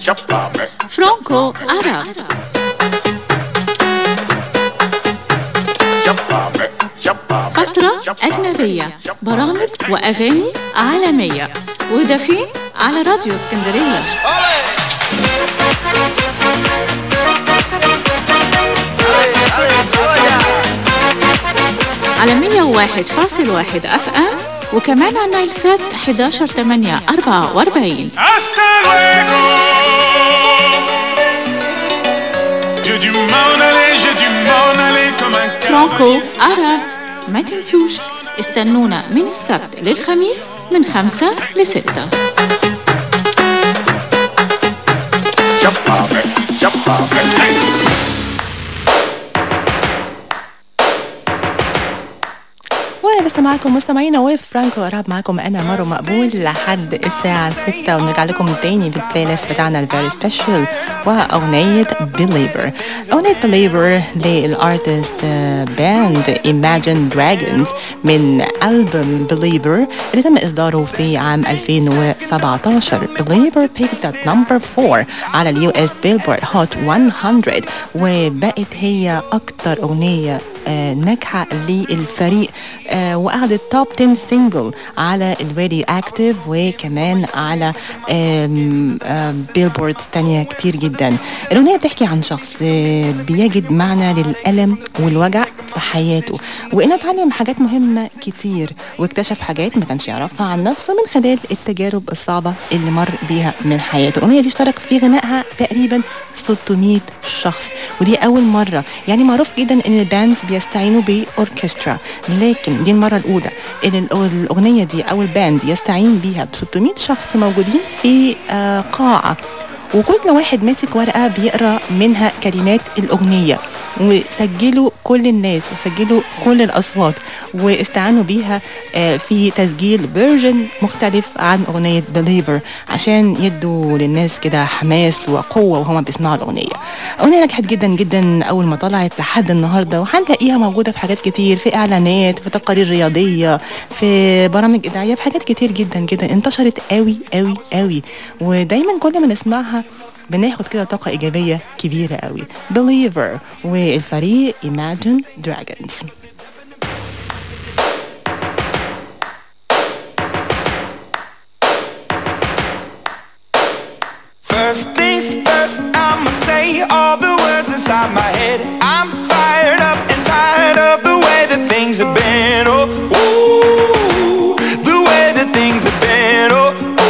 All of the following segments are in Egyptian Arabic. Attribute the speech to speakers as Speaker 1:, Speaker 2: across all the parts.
Speaker 1: فرانكو عرب فترة أجنبية برامج وأغاني عالمية وده فين على راديو اسكندرية على 101.1 اف ام وكمان على نايل سات 11 8 44
Speaker 2: Hasta luego. J'ai du m'en aller, j'ai du m'en aller comme un
Speaker 1: فرانكو عرب ما تنسوش استنونا من السبت للخميس من خمسة لستة
Speaker 3: ولسه معاكم مستمعينا وفرانكو قراب معاكم انا مارو مقبول لحد الساعة 6 ونرجع لكم تاني للبلاي ليست بتاعنا الفيري سبيشال واغنية بليفر اغنية بليفر للارتست باند Imagine Dragons من ألبوم بليفر اللي تم إصداره في عام 2017 بليفر picked at number 4 على اليو اس بيلبورد هوت 100 وبقت هي أكتر أغنية آه، ناجحة للفريق آه، وأخذت توب 10 سينجل على الراديو اكتيف وكمان على بيلبوردز تانية كتير جدا الأغنية بتحكي عن شخص آه، بيجد معنى للألم والوجع في حياته وإنه اتعلم حاجات مهمة كتير واكتشف حاجات ما كانش يعرفها عن نفسه من خلال التجارب الصعبة اللي مر بيها من حياته الأغنية دي اشترك في غنائها تقريبا 600 شخص ودي أول مرة يعني معروف جدا إن الباندز بيستعينوا بأوركسترا لكن دي المرة الأولى إن الأغ- الأغنية دي أو الباند يستعين بيها ب 600 شخص موجودين في آه، قاعة وكل واحد ماسك ورقة بيقرا منها كلمات الأغنية وسجلوا كل الناس وسجلوا كل الأصوات واستعانوا بيها آه، في تسجيل فيرجن مختلف عن أغنية بليفر عشان يدوا للناس كده حماس وقوة وهما بيسمعوا الأغنية أغنية نجحت جدا جدا أول ما طلعت لحد النهاردة وهنلاقيها موجودة في حاجات كتير في إعلانات في تقارير رياضية في برامج إذاعية في حاجات كتير جدا جدا انتشرت قوي قوي قوي ودايما كل ما نسمعها بناخد كده طاقة إيجابية كبيرة قوي Believer والفريق Imagine Dragons
Speaker 4: First things first, I'ma say all the words inside my head. I'm fired up and tired of the way that things have been. Oh, ooh, the way that things have been. Oh,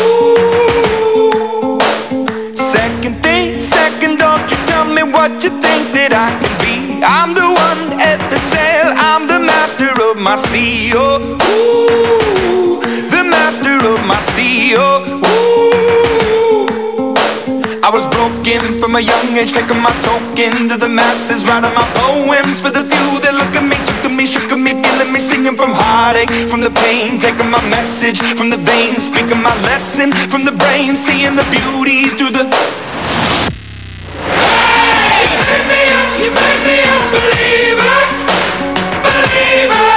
Speaker 4: ooh. Second thing, second, don't you tell me what you think that I can be. I'm the one at the sail, I'm the master of my sea. Oh, ooh, the master of my sea. Oh, ooh. I was broken from a young age, taking my soak into the masses, writing my poems for the few that look at me, took to me, shook at me, feeling me, singing from heartache, from the pain, taking my message from the veins, speaking my lesson from the brain, seeing the beauty through the. Hey, you make me up, you make me a believer, believer.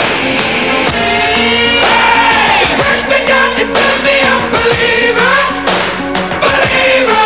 Speaker 4: Hey, you break me down, you build me up, believer, believer.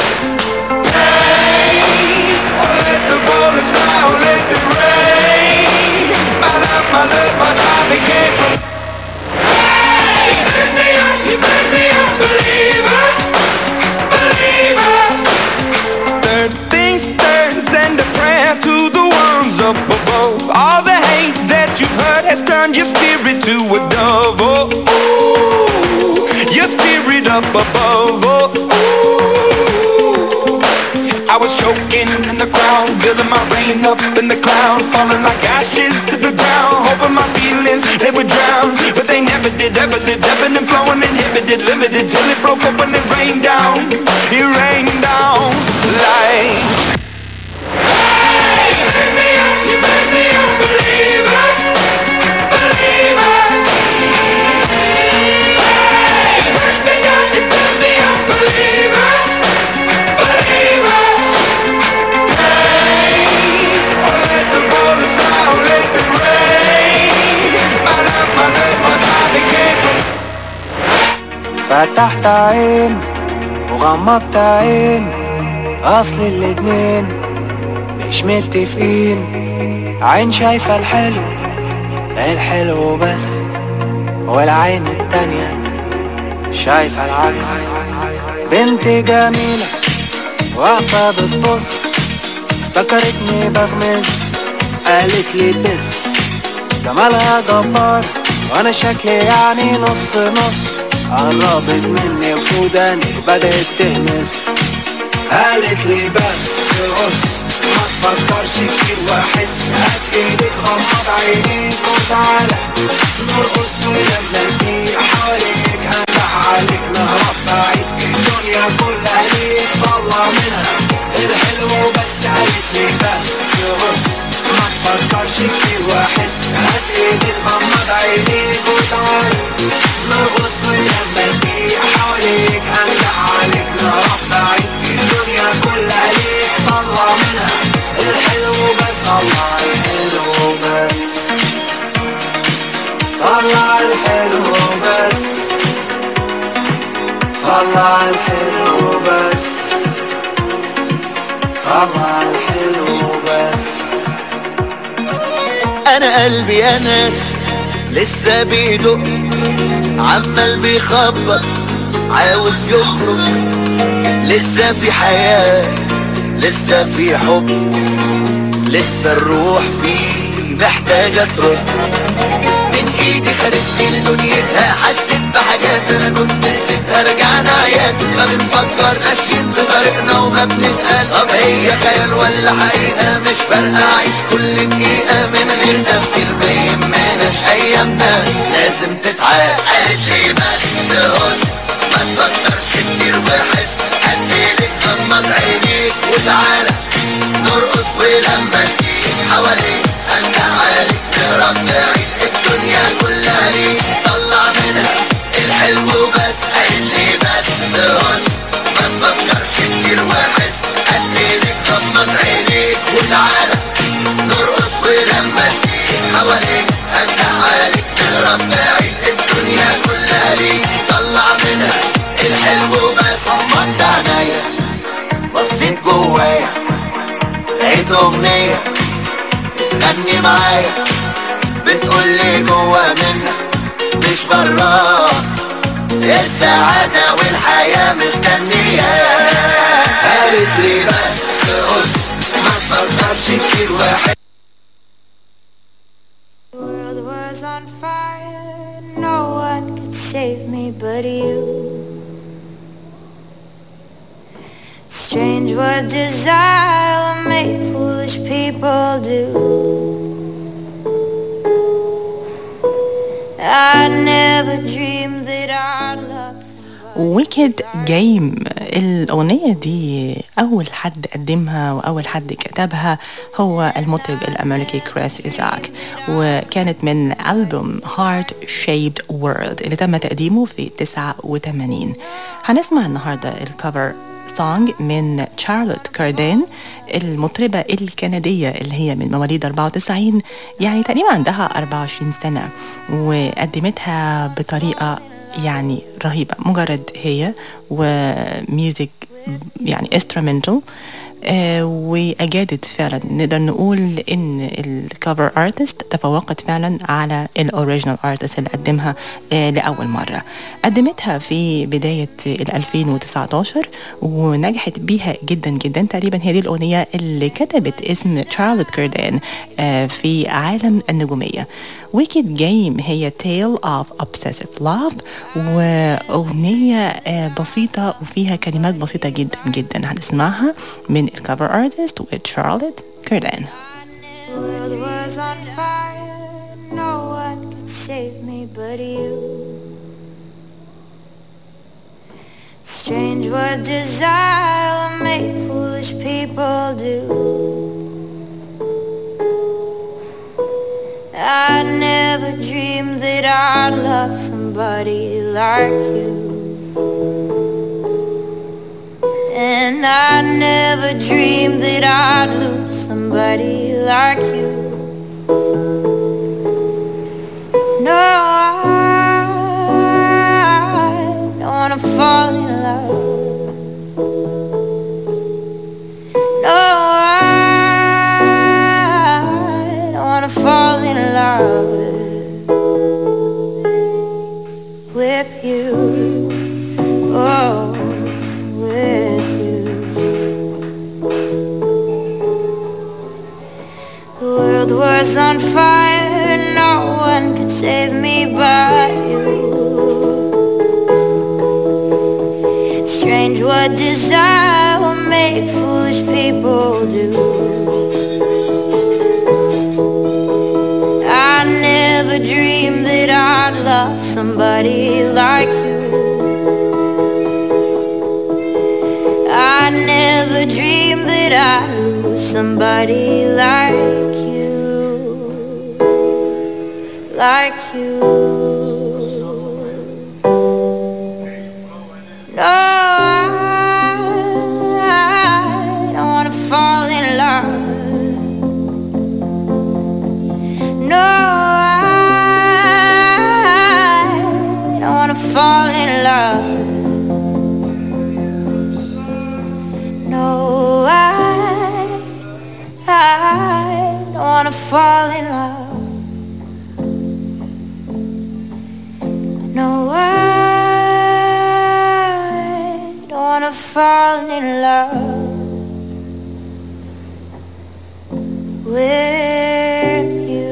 Speaker 4: Let the bullets fly, oh, let them rain. My love, my love, my life, it came from. Hey, you make me up, you make me a believer, believer. Third things third, send a prayer to the ones up above. All the hate that you've heard has turned your spirit to a dove. Oh, ooh, your spirit up above. Oh, ooh. I was choking in the crowd, building my rain up in the cloud, falling like ashes to the ground, hoping my feelings they would drown, but they never did, ever lived, ebbing and flowing, inhibited, limited, till it broke up when it rained down, it rained down like. Hey, you make me up, you make me a believer, believer. Hey, you break me down, you build me a believer, believer. Let the bullets fly, oh, let them rain. My love, my love, my life, it came from
Speaker 5: فتحت عين غمضت عين اصل الاتنين مش متفقين عين شايفة الحلو الحلو بس والعين التانية شايفة العكس بنت جميلة واقفة بتبص افتكرتني بغمز قالت لي بس جمالها جبار وانا شكلي يعني نص نص قربت مني وفوداني بدأت تهمس قالت لي بس بص ما تفكرش كتير واحس هات ايدك غمض عينيك وتعالى نرقص ونبني حواليك هنبح عليك نهرب بعيد الدنيا كلها ليك طلع منها الحلو بس قالت لي بس بص ما تفكرش كتير واحس هات ايدك غمض عينيك وتعالى نرقص ونبني حواليك هنبح عليك نهرب بعيد الدنيا كلها ليك طلع منها الحلو بس طلع الحلو بس طلع الحلو بس طلع الحلو بس طلع الحلو بس
Speaker 6: انا قلبي يا ناس لسه بيدق عمال بيخبط عاوز يخرج لسه في حياة لسه في حب لسه الروح فيه محتاجة ترد من ايدي خدتني لدنيتها حسيت بحاجات انا كنت نسيتها رجعنا عيال ما بنفكر ماشيين في طريقنا وما بنسأل طب هي خيال ولا حقيقة مش فارقة اعيش كل دقيقة من غير تفكير ما يهمناش ايامنا لازم تتعاد قالت لي بس هس ما تفكرش كتير واحس هديلك غمض عينيك وتعالى نرقص ولما تجيب حواليك انت عليك نهرب بعيد الدنيا كلها ليك طلع منها الحلو بس قالت لي بس هس ما تفكرش كتير واحس هديلك غمض عينيك وتعالى نرقص ولما تجيب حواليك انت عليك نهرب بعيد الدنيا كلها ليك طلع منها الحلو بس غمضت عينيا بصيت جوايا لقيت اغنية بتغني معايا بتقولي جوا منك مش برا السعادة والحياة مستنية قالت لي بس قص ما تفكرش كتير واحد
Speaker 7: The world was on fire, no one could save me but you. Strange what desire will make foolish people do. I never dreamed that I'd love somebody.
Speaker 3: ويكد جيم الأغنية دي أول حد قدمها وأول حد كتبها هو المطرب الأمريكي كريس إيزاك وكانت من ألبوم Heart Shaped World اللي تم تقديمه في 89 هنسمع النهاردة الكفر سونج من شارلوت كاردين المطربة الكندية اللي هي من مواليد 94 يعني تقريبا عندها 24 سنة وقدمتها بطريقة يعني رهيبة مجرد هي وميوزك يعني انسترومنتال آه واجادت فعلا نقدر نقول ان الكفر ارتست تفوقت فعلا على الاوريجينال ارتست اللي قدمها آه لاول مره قدمتها في بدايه ال 2019 ونجحت بيها جدا جدا تقريبا هي دي الاغنيه اللي كتبت اسم شارلوت كاردان آه في عالم النجوميه ويكد جيم هي تيل اوف obsessive لاف واغنيه آه بسيطه وفيها كلمات بسيطه جدا جدا هنسمعها من الكفر ارتست وشارلوت كاردان
Speaker 7: The world was on fire, no one could save me but you. Strange what desire will make foolish people do. I never dreamed that I'd love somebody like you. And I never dreamed that I'd lose somebody like you. No, I don't wanna fall in love. world was on fire, no one could save me but you. Strange what desire will make foolish people do. I never dreamed that I'd love somebody like you. I never dreamed that I'd lose somebody like you, like you. No, I don't wanna fall in love. No, I don't wanna fall in love. No, I, I don't wanna fall in love. No, I don't wanna fall in love with you.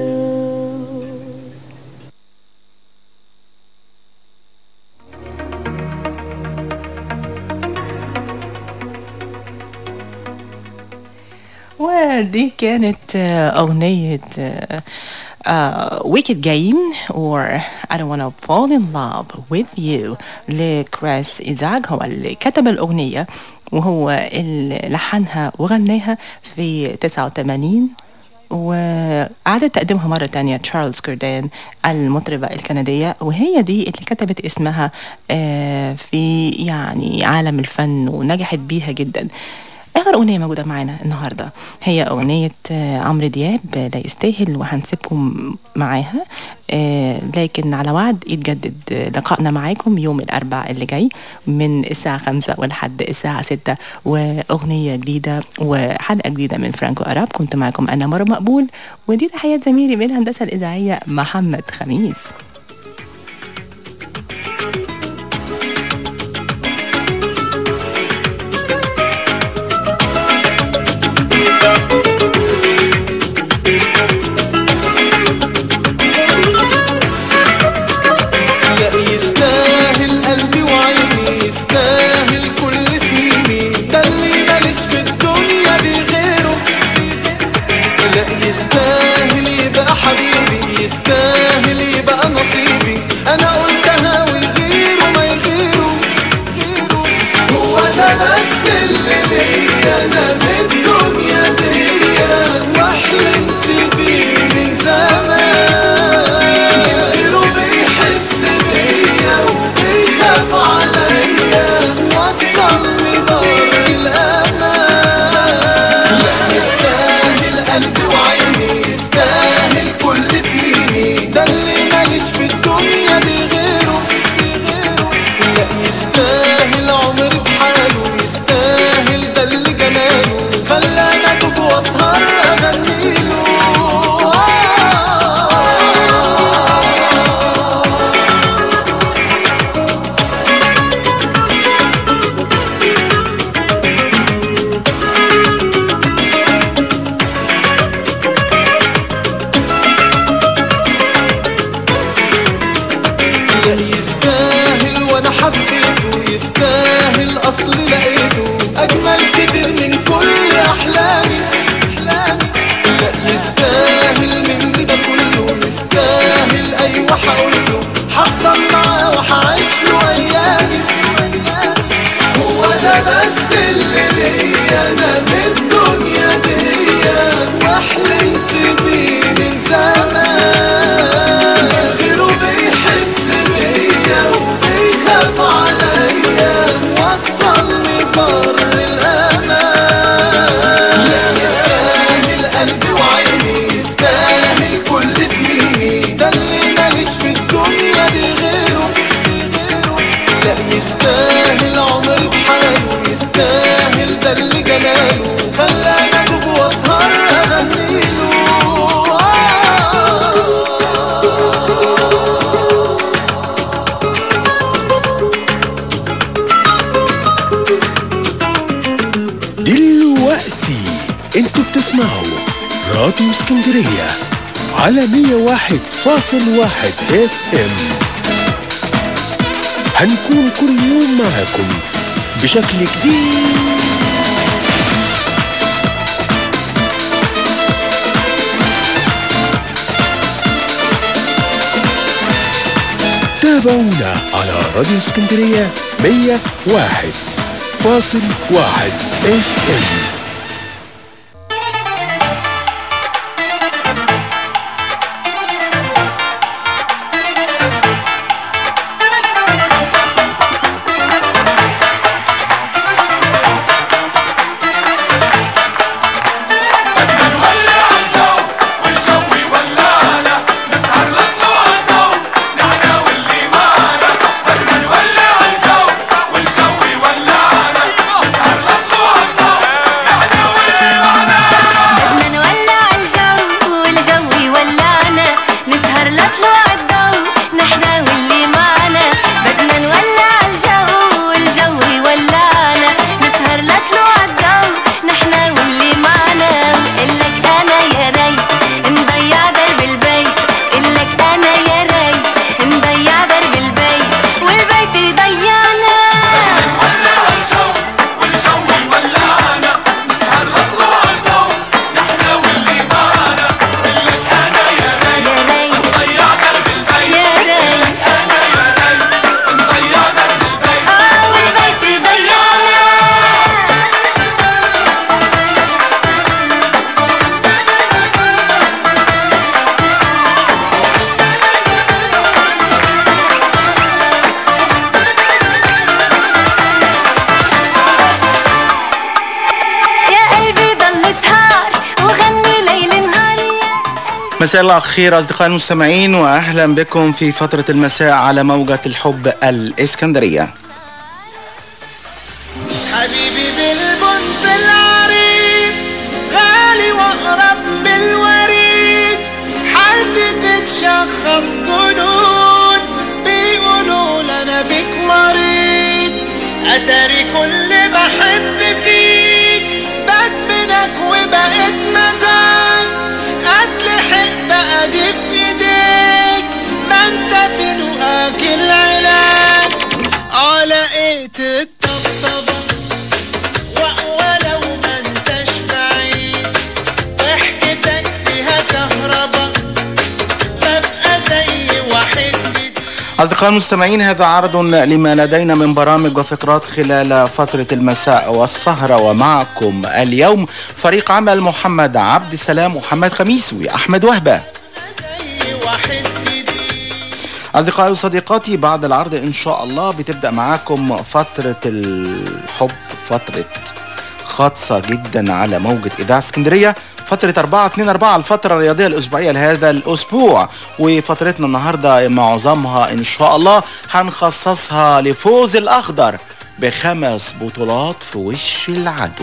Speaker 3: ودي كانت آه، أغنية آه، آه، Wicked Game or I don't wanna fall in love with you لكريس إيزاك هو اللي كتب الأغنية وهو اللي لحنها وغناها في 89 وأعادت تقديمها مرة تانية تشارلز كوردان المطربة الكندية وهي دي اللي كتبت اسمها آه، في يعني عالم الفن ونجحت بيها جدا آخر أغنية موجودة معانا النهاردة هي أغنية آه، عمرو دياب آه، لا يستاهل وهنسيبكم معاها آه، لكن على وعد يتجدد آه، لقائنا معاكم يوم الأربع اللي جاي من الساعة خمسة ولحد الساعة ستة وأغنية جديدة وحلقة جديدة من فرانكو أراب كنت معاكم أنا مرة مقبول ودي تحيات زميلي من الهندسة الإذاعية محمد خميس
Speaker 8: لا يستاهل قلبي وعيني يستاهل كل سنيني ده اللي ماليش في الدنيا دي غيره لا يستاهل يبقى حبيبي يستاهل يبقى نصيبي انا قلتها ويغيره ما يغيره هو ده بس اللي ليا انا بالدنيا دي واحلمت بيه من زمان غيره بيحس بيا وبيخاف عليا وصلني بر الامان لا يستاهل قلبي وعيني يستاهل كل سنيني ده اللي ماليش في الدنيا دي غيره لا يستاهل عمري بحاله يستاهل ده اللي جماله خلاني ادوب واسهر اغنيله لا يستاهل وانا حبيته يستاهل اصلي لقيته اجمل كتير من كل احلامي لا يستاهل مني ده كله يستاهل ايوه هقوله هفضل معاه وهعيش له ايامي هو ده بس اللي ليا انا بالدنيا دي واحلمت بيه من زمان غيره بيحس بيا وبيخاف عليا وصلني بر الامان لا يستاهل قلبي وعيني يستاهل كل سنيني ده اللي ماليش في الدنيا دي غيره لا يستاهل عمري بحاله يستاهل ده اللي جماله خلاني ادوب واسهر اغنيله
Speaker 9: دلوقتي انتوا بتسمعوا راديو اسكندرية على 101.1 اف ام هنكون كل يوم معاكم بشكل جديد تابعونا على راديو اسكندرية 101 فاصل واحد اف ام
Speaker 10: بدنا نولع الجو والجو يولعنا نسهر لطلوع الضو نحنا واللي معنا بدنا نولع الجو والجو يولعنا نسهر لطلوع الضو نحنا واللي معنا إلك أنا يا ريت نضيع درب البيت إلك أنا يا ريت نضيع درب البيت والبيت يضيعنا يا قلبي ضل سهار وغني ليل نهار
Speaker 11: مساء الخير أصدقائي المستمعين وأهلا بكم في فترة المساء على موجة الحب الإسكندرية
Speaker 8: حبيبي بالبنت العريض غالي واقرب من الوريد حالتي تتشخص جنون بيقولوا انا بيك مريض اتاري كل بحب فيك بدفنك وبقيت مزاج اتلحق بقى دي في ايديك ما انت في لقاك العلاج اه لقيت الطبطبة و- ولو ما انتش بعيد ضحكتك فيها كهربا ببقى زي واحد
Speaker 11: أصدقائي المستمعين هذا عرض لما لدينا من برامج وفقرات خلال فترة المساء والسهرة ومعكم اليوم فريق عمل محمد عبد السلام محمد خميس وأحمد وهبة
Speaker 8: واحد
Speaker 11: أصدقائي وصديقاتي بعد العرض إن شاء الله بتبدأ معاكم فترة الحب فترة خاصة جدا على موجة إذاعة اسكندرية فترة 4 2 4 الفترة الرياضية الأسبوعية لهذا الأسبوع وفترتنا النهاردة معظمها إن شاء الله هنخصصها لفوز الأخضر بخمس بطولات في وش العدو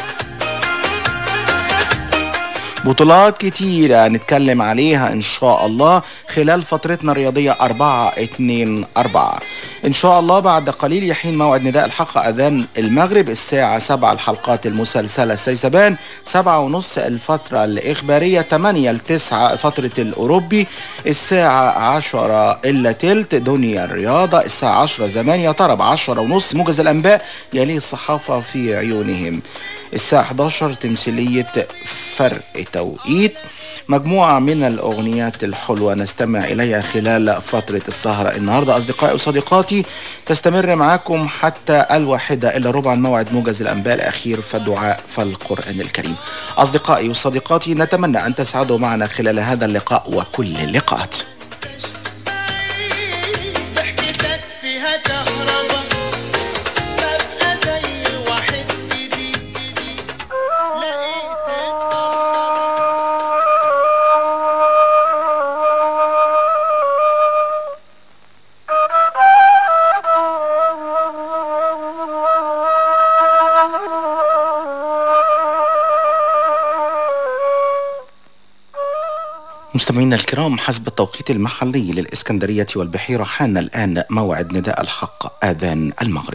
Speaker 11: بطولات كتيرة نتكلم عليها إن شاء الله خلال فترتنا الرياضية 4 2 4 إن شاء الله بعد قليل يحين موعد نداء الحق أذان المغرب الساعة 7 الحلقات المسلسلة سيسبان 7 ونص الفترة الإخبارية 8 ل 9 فترة الأوروبي الساعة 10 إلا تلت دنيا الرياضة الساعة 10 زمان يا طرب 10 ونص موجز الأنباء يليه الصحافة في عيونهم الساعة 11 تمثيلية فرق توقيت مجموعة من الأغنيات الحلوة نستمع إليها خلال فترة السهرة النهاردة أصدقائي وصديقاتي تستمر معاكم حتى الواحدة إلا ربع موعد موجز الأنباء الأخير فالدعاء فالقرآن الكريم أصدقائي وصديقاتي نتمنى أن تسعدوا معنا خلال هذا اللقاء وكل اللقاءات
Speaker 8: فيها كهربا ببقى زي واحد جديد
Speaker 11: مستمعينا الكرام حسب التوقيت المحلي للإسكندرية والبحيرة حان الآن موعد نداء الحق آذان المغرب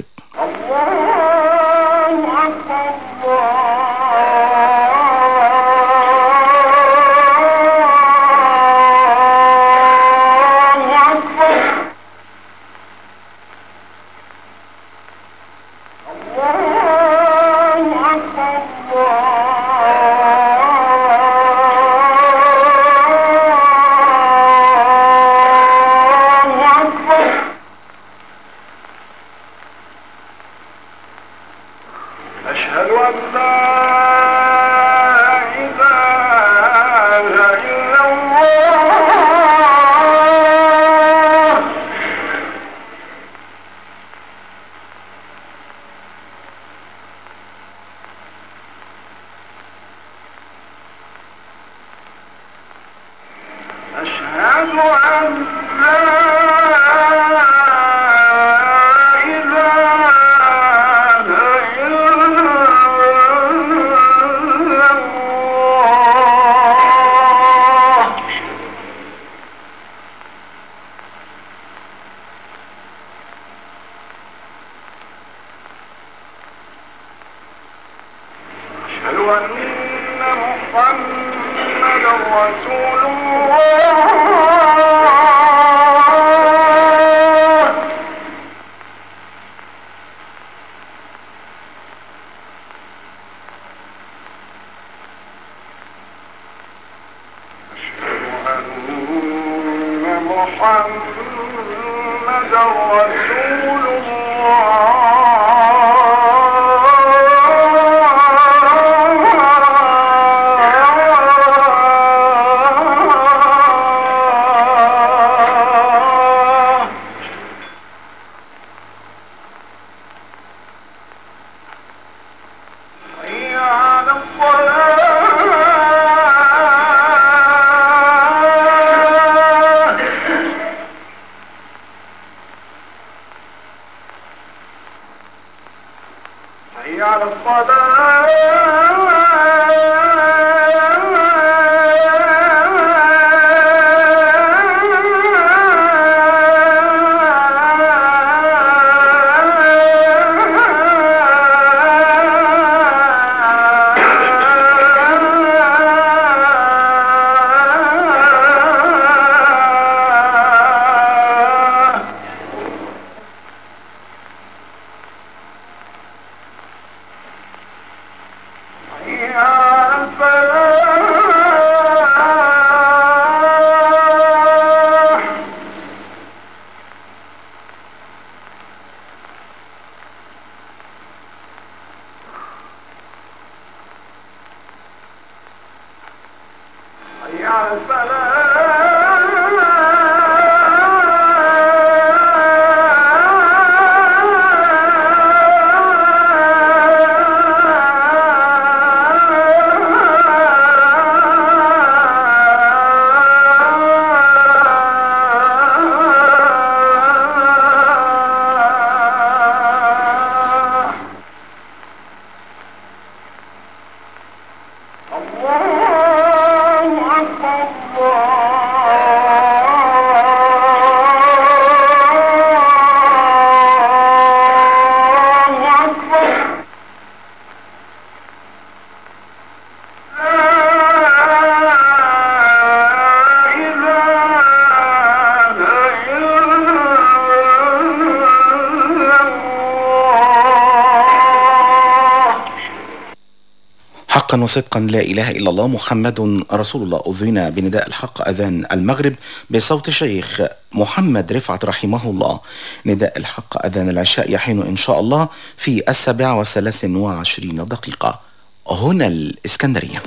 Speaker 11: حقا وصدقا لا إله إلا الله محمد رسول الله أذن بنداء الحق أذان المغرب بصوت الشيخ محمد رفعت رحمه الله نداء الحق أذان العشاء يحين إن شاء الله في السابعة وثلاث وعشرين دقيقة هنا الإسكندرية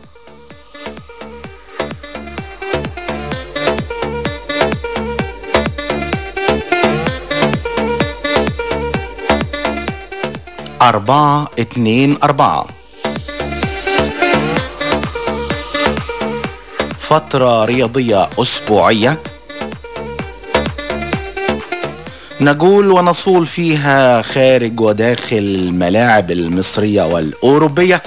Speaker 11: أربعة اتنين أربعة فترة رياضية أسبوعية نجول ونصول فيها خارج وداخل الملاعب المصرية والأوروبية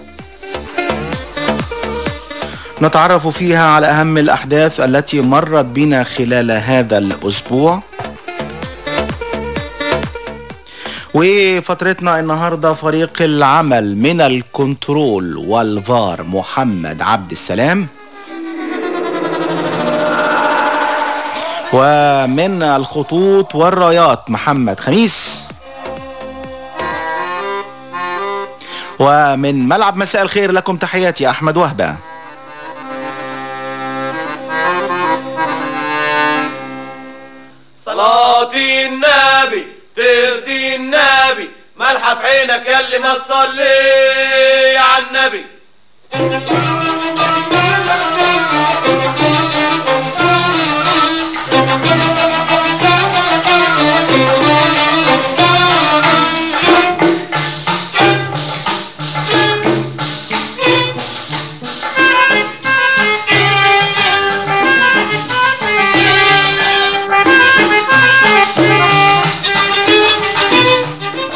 Speaker 11: نتعرف فيها على أهم الأحداث التي مرت بنا خلال هذا الأسبوع وفترتنا النهارده فريق العمل من الكنترول والفار محمد عبد السلام ومن الخطوط والرايات محمد خميس ومن ملعب مساء الخير لكم تحياتي احمد وهبه
Speaker 12: صلاة النبي ترضي النبي ملحة في عينك ياللي ما تصلي على النبي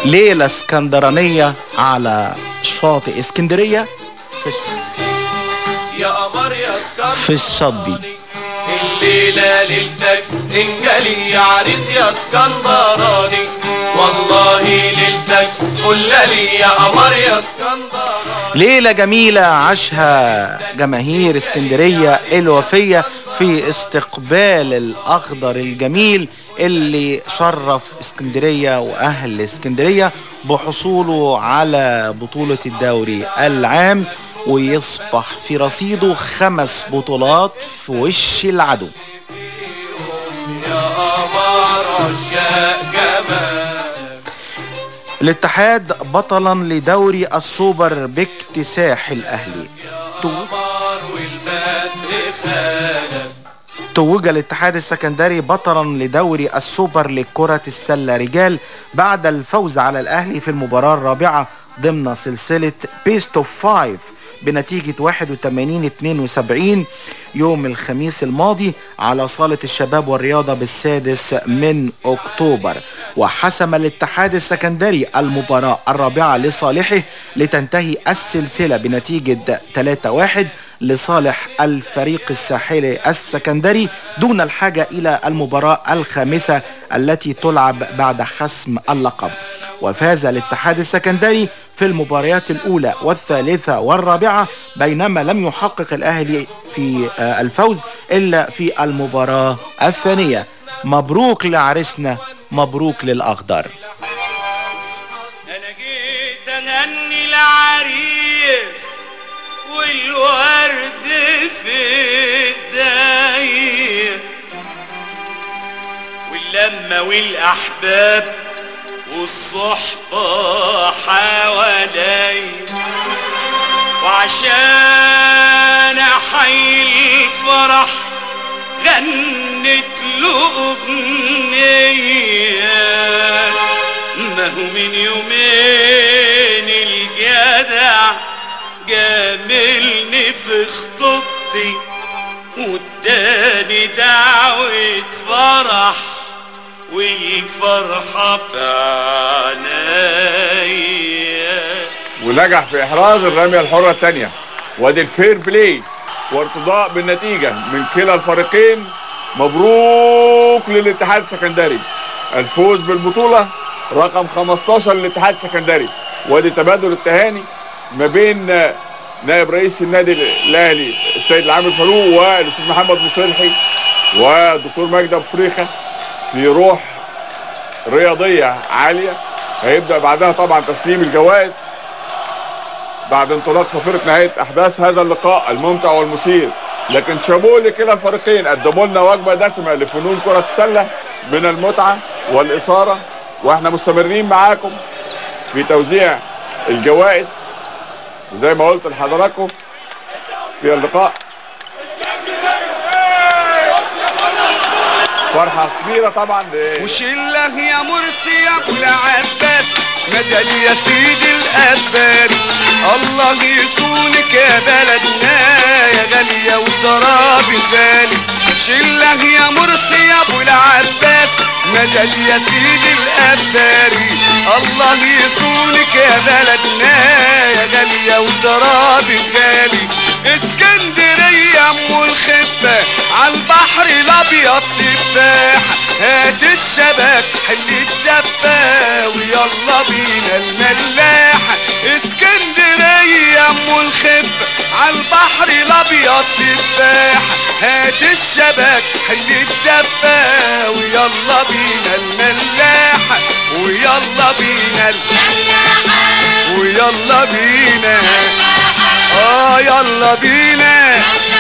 Speaker 11: ليلة اسكندرانية على شاطئ اسكندرية في
Speaker 12: يا قمر يا اسكندر
Speaker 11: في الشطبي
Speaker 12: الليلة ليلتك انجلي يا عريس يا اسكندراني والله ليلتك كل لي يا قمر يا اسكندر
Speaker 11: ليلة جميلة عاشها جماهير اسكندرية الوفية في استقبال الأخضر الجميل اللي شرف اسكندرية وأهل اسكندرية بحصوله على بطولة الدوري العام ويصبح في رصيده خمس بطولات في وش العدو
Speaker 12: يا قمر عشاق جمال
Speaker 11: الاتحاد بطلا لدوري السوبر باكتساح الأهلي تو-
Speaker 12: قمر والبدر خالد
Speaker 11: توج الاتحاد السكندري بطلا لدوري السوبر لكرة السلة رجال بعد الفوز على الأهلي في المباراة الرابعة ضمن سلسلة بيست اوف فايف بنتيجة 81 72 يوم الخميس الماضي على صالة الشباب والرياضة بالسادس من أكتوبر وحسم الاتحاد السكندري المباراة الرابعة لصالحه لتنتهي السلسلة بنتيجة 3-1 لصالح الفريق الساحلي السكندري دون الحاجة إلى المباراة الخامسة التي تلعب بعد حسم اللقب وفاز الاتحاد السكندري في المباريات الأولى والثالثة والرابعة بينما لم يحقق الأهلي في آه، الفوز إلا في المباراة الثانية مبروك لعريسنا مبروك للأخضر
Speaker 13: انا جيت اغني العريس والورد في ايديا واللمة والاحباب والصحبة حوالي وعشان احيي الفرح غنت له اغنيه ما هو من يومين الجدع جاملني في خطوبتي واداني دعوة فرح والفرحة في عينيا
Speaker 14: ونجح في احراز الرميه الحره الثانيه وادي الفير بلاي وارتضاء بالنتيجه من كلا الفريقين مبروك للاتحاد السكندري الفوز بالبطوله رقم 15 للاتحاد السكندري وادي تبادل التهاني ما بين نائب رئيس النادي الاهلي السيد العامل فاروق والاستاذ محمد مصلحي والدكتور مجدي ابو فريخه في روح رياضيه عاليه هيبدا بعدها طبعا تسليم الجوائز بعد انطلاق صفيرة نهاية أحداث هذا اللقاء الممتع والمثير لكن شابوه لكلا الفريقين قدموا لنا وجبة دسمة لفنون كرة السلة من المتعة والإثارة وإحنا مستمرين معاكم في توزيع الجوائز زي ما قلت لحضراتكم في اللقاء فرحة كبيرة طبعا ل-
Speaker 13: وشله يا مرسي يا ابو العباس مدل يا سيدي الاباري الله يصونك يا بلدنا يا غالية وترابي غالي شله يا مرسي يا ابو العباس مدل يا سيدي الاباري الله يصونك يا بلدنا يا غالية وترابي غالي اسكندرية ام الخفة عالبحر الابيض تفاح هات الشبك حل الدفة ويلا بينا الملاحة اسكندرية ام الخفة عالبحر الابيض تفاح هات الشبك حل الدفة ويلا بينا الملاحة ويلا بينا ويلا بينا اه يلا بينا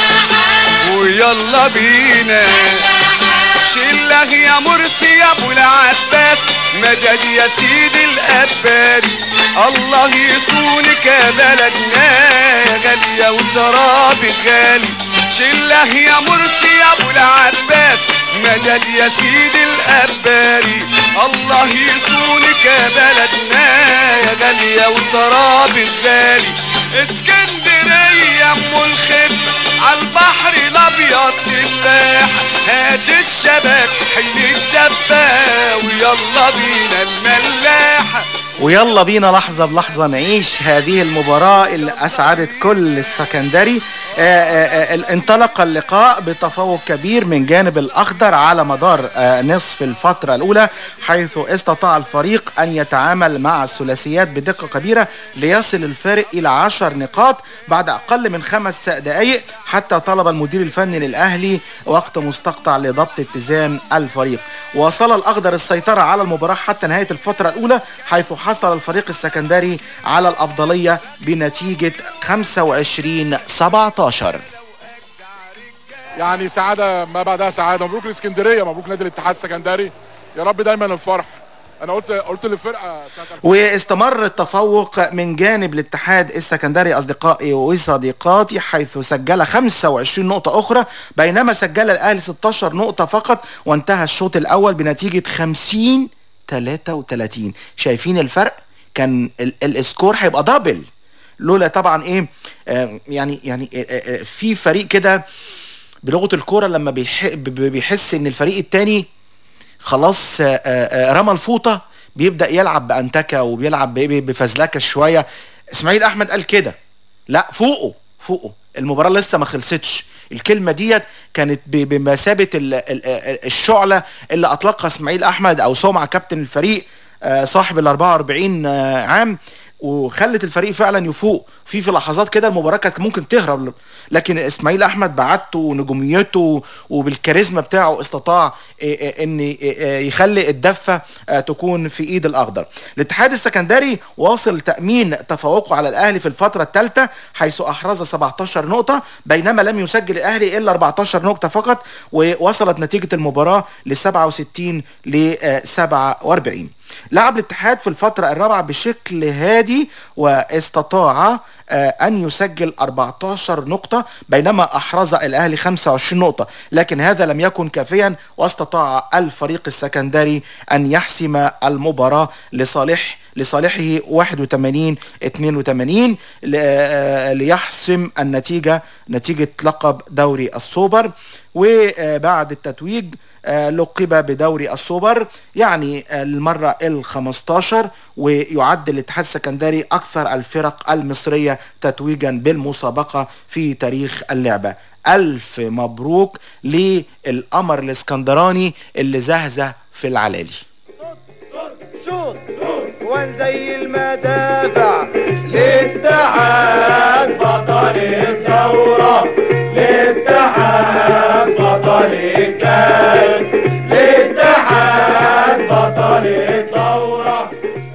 Speaker 13: ويلا بينا شله يا مرسي يا ابو العباس مدد يا سيدي الاباري الله يصونك يا بلدنا يا غالية وترابي غالي شله يا مرسي يا ابو العباس مدد يا سيدي الاباري الله يصونك يا بلدنا يا غالية وترابي غالي اسكندرية ام الخف عالبحر الابيض تفاح هات الشبك حل الدبة ويلا بينا الملاحة
Speaker 11: ويلا بينا لحظة بلحظة نعيش هذه المباراة اللي أسعدت كل السكندري آه، آه، آه، انطلق اللقاء بتفوق كبير من جانب الأخضر على مدار آه، نصف الفترة الأولى حيث استطاع الفريق أن يتعامل مع الثلاثيات بدقة كبيرة ليصل الفارق إلى عشر نقاط بعد أقل من خمس دقائق حتى طلب المدير الفني للأهلي وقت مستقطع لضبط اتزان الفريق وصل الأخضر السيطرة على المباراة حتى نهاية الفترة الأولى حيث حصل الفريق السكندري على الأفضلية بنتيجة 25 17
Speaker 15: يعني سعاده ما بعدها سعاده مبروك الاسكندريه مبروك نادي الاتحاد السكندري يا رب دايما الفرح انا قلت قلت للفرقه ساعه
Speaker 11: واستمر التفوق من جانب الاتحاد السكندري أصدقائي وصديقاتي حيث سجل 25 نقطة أخرى بينما سجل الأهلي 16 نقطة فقط وانتهى الشوط الأول بنتيجة 50 33 شايفين الفرق كان ال- السكور هيبقى دبل لولا طبعا ايه آه يعني يعني آه آه في فريق كده بلغه الكوره لما بيح ب- بيحس ان الفريق التاني خلاص آه، آه، آه، رمى الفوطه بيبدا يلعب بانتكه وبيلعب ب- ب- بفزلكه شويه اسماعيل احمد قال كده لا فوقه فوقه المباراه لسه ما خلصتش الكلمه ديت كانت ب- بمثابه ال- ال- ال- الشعله اللي اطلقها اسماعيل احمد او سمعه كابتن الفريق آه، صاحب ال 44 آه، عام وخلت الفريق فعلا يفوق في في لحظات كده المباراه كانت ممكن تهرب لكن اسماعيل احمد بعدته ونجوميته وبالكاريزما بتاعه استطاع إيه إيه ان إيه يخلي الدفه آه، تكون في ايد الاخضر الاتحاد السكندري واصل تامين تفوقه على الاهلي في الفتره الثالثه حيث احرز 17 نقطه بينما لم يسجل الاهلي الا 14 نقطه فقط ووصلت نتيجه المباراه ل 67 ل 47 لعب الاتحاد في الفترة الرابعة بشكل هادي واستطاع آه، أن يسجل 14 نقطة بينما أحرز الأهلي 25 نقطة لكن هذا لم يكن كافيا واستطاع الفريق السكندري أن يحسم المباراة لصالح لصالحه 81 82 ل- آه، ليحسم النتيجة نتيجة لقب دوري السوبر وبعد التتويج آه، لقب بدوري السوبر يعني آه، المرة ال 15 ويعد الاتحاد السكندري أكثر الفرق المصرية تتويجا بالمسابقة في تاريخ اللعبة ألف مبروك للقمر الاسكندراني اللي زهزه في العلالي
Speaker 16: شوط وان زي المدافع للاتحاد بطل الثورة للاتحاد بطل الكاس للاتحاد بطل الثورة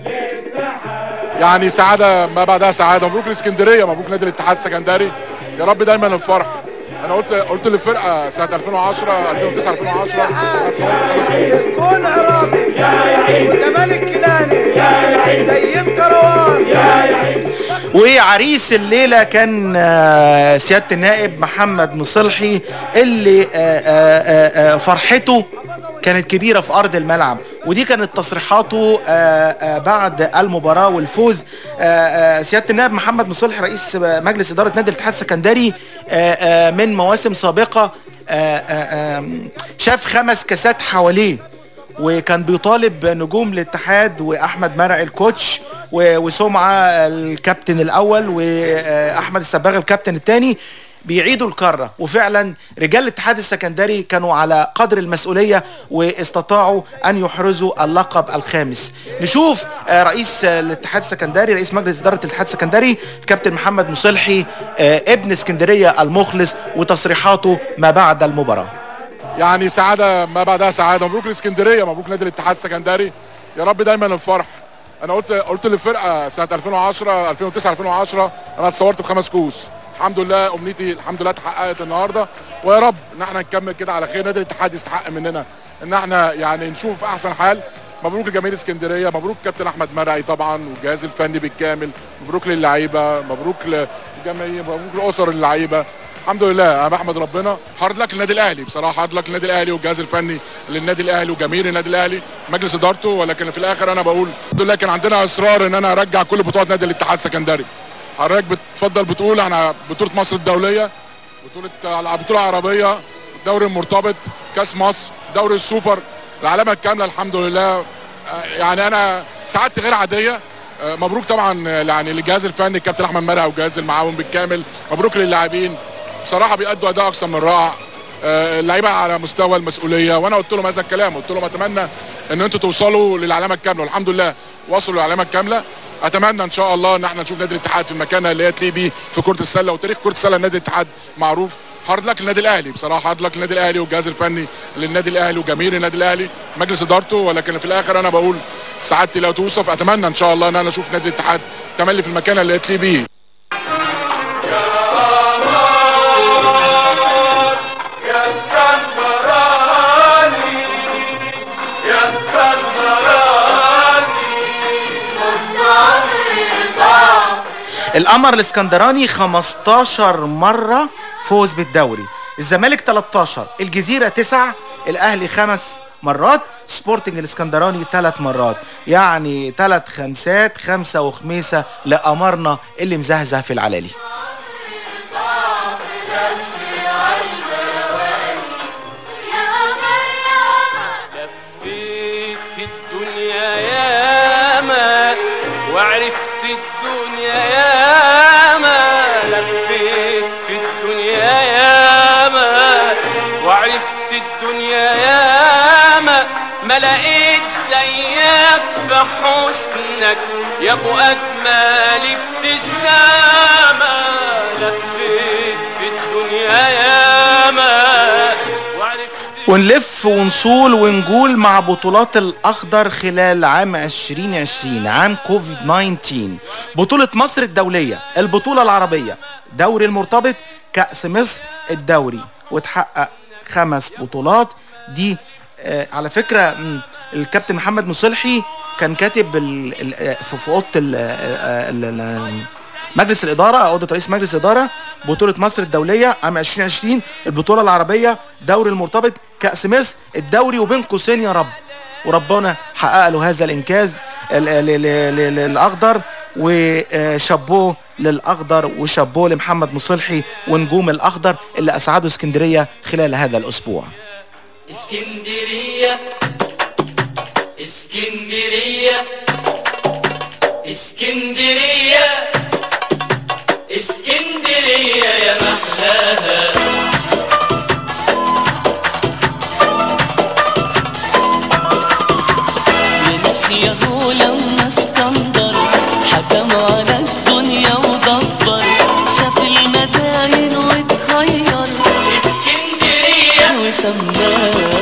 Speaker 15: يعني سعاده ما بعدها سعاده مبروك الاسكندريه مبروك نادي الاتحاد السكندري يا رب دايما الفرح انا قلت قلت للفرقه سنه 2010 2009 2010 انا اتصورت خمس كويس
Speaker 16: كون عراقي يا يعيد وكمان الكيلاني يا يعيد زي الكروان يا يعيد
Speaker 11: وعريس الليلة كان آه، سيادة النائب محمد مصلحي اللي آه، آه، آه، فرحته كانت كبيرة في أرض الملعب ودي كانت تصريحاته آه، آه، بعد المباراة والفوز آه، آه، سيادة النائب محمد مصلحي رئيس مجلس إدارة نادي الاتحاد السكندري آه، آه، من مواسم سابقة آه، آه، آم، شاف خمس كاسات حواليه وكان بيطالب نجوم الاتحاد واحمد مرعي الكوتش و- وسمعه الكابتن الاول واحمد السباغ الكابتن الثاني بيعيدوا الكرة وفعلا رجال الاتحاد السكندري كانوا على قدر المسؤولية واستطاعوا أن يحرزوا اللقب الخامس نشوف آه، رئيس آه، الاتحاد السكندري رئيس مجلس إدارة الاتحاد السكندري الكابتن محمد مصلحي آه، ابن اسكندرية المخلص وتصريحاته ما بعد المباراة
Speaker 15: يعني سعاده ما بعدها سعاده مبروك الاسكندريه مبروك نادي الاتحاد السكندري يا رب دايما الفرح انا قلت قلت للفرقه سنه 2010 2009 2010 انا اتصورت بخمس كوس الحمد لله امنيتي الحمد لله اتحققت النهارده ويا رب ان احنا نكمل كده على خير نادي الاتحاد يستحق مننا ان احنا يعني نشوف في احسن حال مبروك لجماهير اسكندريه مبروك كابتن احمد مرعي طبعا والجهاز الفني بالكامل مبروك للعيبه مبروك للجماهير مبروك لاسر اللعيبه الحمد لله انا بحمد ربنا هارد لك للنادي الاهلي بصراحه هارد لك للنادي الاهلي والجهاز الفني للنادي الاهلي وجماهير النادي الاهلي مجلس ادارته ولكن في الاخر انا بقول الحمد لله كان عندنا اصرار ان انا ارجع كل بطولات نادي الاتحاد السكندري حضرتك بتفضل بتقول انا بطوله مصر الدوليه بطوله بطوله عربيه الدوري المرتبط كاس مصر دوري السوبر العلامه الكامله الحمد لله آه، يعني انا سعادتي غير عاديه آه، مبروك طبعا آه، يعني للجهاز الفني الكابتن احمد مرعي والجهاز المعاون بالكامل مبروك للاعبين بصراحه بيأدوا اداء اكثر من رائع آه، اللعيبه على مستوى المسؤوليه وانا قلت لهم هذا الكلام قلت لهم اتمنى ان انتوا توصلوا للعلامه الكامله والحمد لله وصلوا للعلامه الكامله اتمنى ان شاء الله ان احنا نشوف نادي الاتحاد في المكانه اللي هي تليق بيه في كره السله وتاريخ كره السله نادي الاتحاد معروف هارد لك للنادي الاهلي بصراحه هارد لك للنادي الاهلي والجهاز الفني للنادي الاهلي وجماهير النادي الاهلي مجلس ادارته ولكن في الاخر انا بقول سعادتي لا توصف اتمنى ان شاء الله ان انا اشوف نادي الاتحاد تملي في المكانه اللي تليق بيه
Speaker 12: يا اسكندراني يا اسكندراني نص عمري ضاع
Speaker 11: القمر الاسكندراني 15 مرة فوز بالدوري الزمالك 13 الجزيرة 9 الأهلي خمس مرات سبورتنج الاسكندراني ثلاث مرات يعني ثلاث خمسات خمسة وخميسة لقمرنا اللي مزهزه في العلالي
Speaker 17: لفيت الدنيا ياما وعرفت الدنيا ياما لفيت في الدنيا ياما وعرفت الدنيا ياما ما لقيت زيك في حسنك يا ابو اجمل ابتسامه لفيت في الدنيا ياما وعرفت
Speaker 11: ونلف ونصول ونقول مع بطولات الأخضر خلال عام 2020 عام كوفيد 19 بطولة مصر الدولية البطولة العربية دوري المرتبط كأس مصر الدوري وتحقق خمس بطولات دي آه على فكرة مم، الكابتن محمد مصلحي كان كاتب ال- ال- آه، في في اوضه ال- آه، ال- ال- مجلس الاداره اوضه رئيس مجلس الاداره بطوله مصر الدوليه عام 2020 البطوله العربيه دوري المرتبط كاس مصر الدوري وبين قوسين يا رب وربنا حقق له هذا الانجاز ال- ال- ال- ال- الاخضر وشابوه للاخضر وشابوه لمحمد مصلحي ونجوم الاخضر اللي اسعدوا اسكندريه خلال هذا الاسبوع
Speaker 18: اسكندرية اسكندرية اسكندرية اسكندرية يا محلاها
Speaker 19: نسيه لما اسكندر حكم على الدنيا ودبر شاف المداين واتخير
Speaker 18: اسكندرية
Speaker 19: وسماها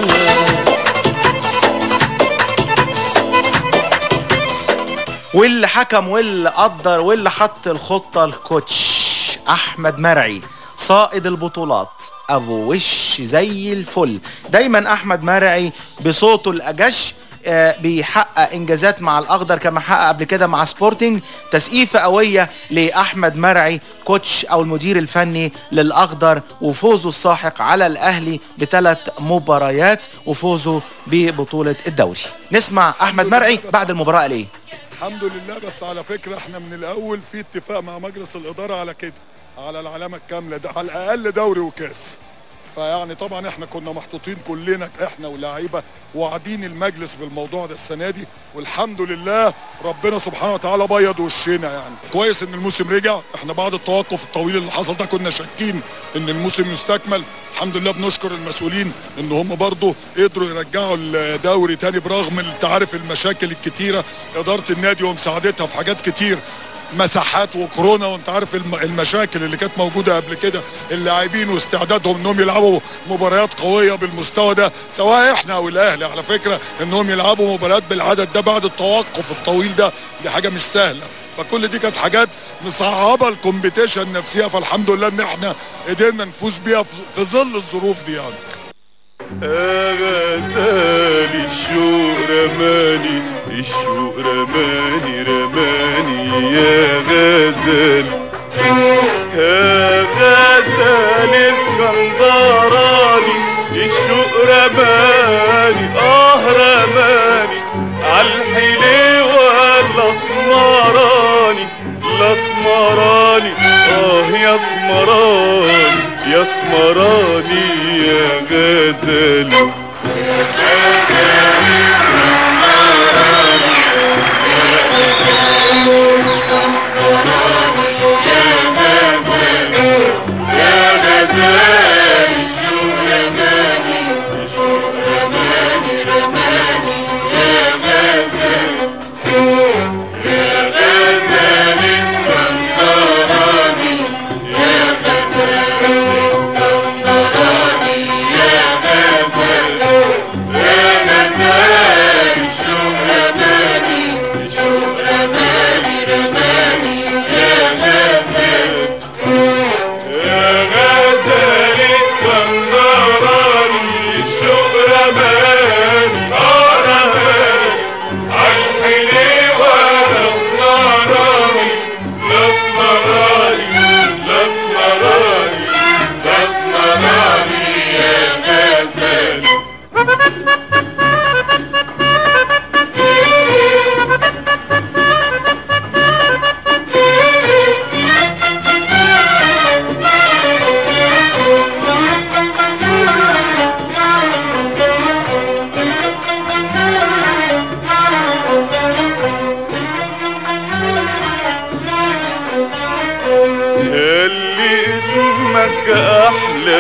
Speaker 11: واللي حكم واللي قدر واللي حط الخطة الكوتش أحمد مرعي صائد البطولات أبو وش زي الفل دايما أحمد مرعي بصوته الأجش آه، بيحقق انجازات مع الاخضر كما حقق قبل كده مع سبورتنج تسقيفه قويه لاحمد مرعي كوتش او المدير الفني للاخضر وفوزه الساحق على الاهلي بثلاث مباريات وفوزه ببطوله الدوري نسمع احمد مرعي بعد المباراه قال ايه
Speaker 20: الحمد لله بس على فكرة احنا من الاول في اتفاق مع مجلس الادارة على كده على العلامة الكاملة ده على الاقل دوري وكاس فيعني طبعا احنا كنا محطوطين كلنا احنا ولاعيبه وعدين المجلس بالموضوع ده السنه دي والحمد لله ربنا سبحانه وتعالى بيض وشنا يعني كويس ان الموسم رجع احنا بعد التوقف الطويل اللي حصل ده كنا شاكين ان الموسم يستكمل الحمد لله بنشكر المسؤولين ان هم برضو قدروا يرجعوا الدوري تاني برغم انت عارف المشاكل الكتيره اداره النادي ومساعدتها في حاجات كتير مساحات وكورونا وانت عارف الم- المشاكل اللي كانت موجوده قبل كده اللاعبين واستعدادهم انهم يلعبوا مباريات قويه بالمستوى ده سواء احنا او الاهلي على فكره انهم يلعبوا مباريات بالعدد ده بعد التوقف الطويل ده دي حاجه مش سهله فكل دي كانت حاجات مصعبه الكومبيتيشن نفسها فالحمد لله ان احنا قدرنا نفوز بيها في في ظل الظروف دي يعني
Speaker 21: غزالي الشوق رماني الشوق رماني رماني يا غزال يا غزال اسكندراني الشوق رماني اه رماني عالحلوة الاسمراني الاسمراني اه يا اسمراني يا اسمراني يا غزال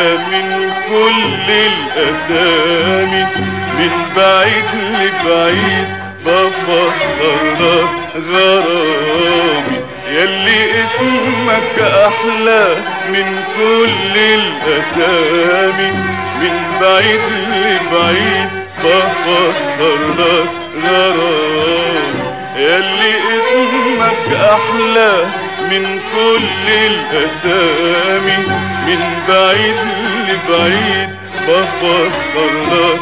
Speaker 21: من كل الأسامي من بعيد لبعيد بفسر لك غرامي يلي اسمك أحلى من كل الأسامي من بعيد لبعيد بفسر لك غرامي يلي اسمك أحلى من كل الأسامي من بعيد لبعيد بفسر لك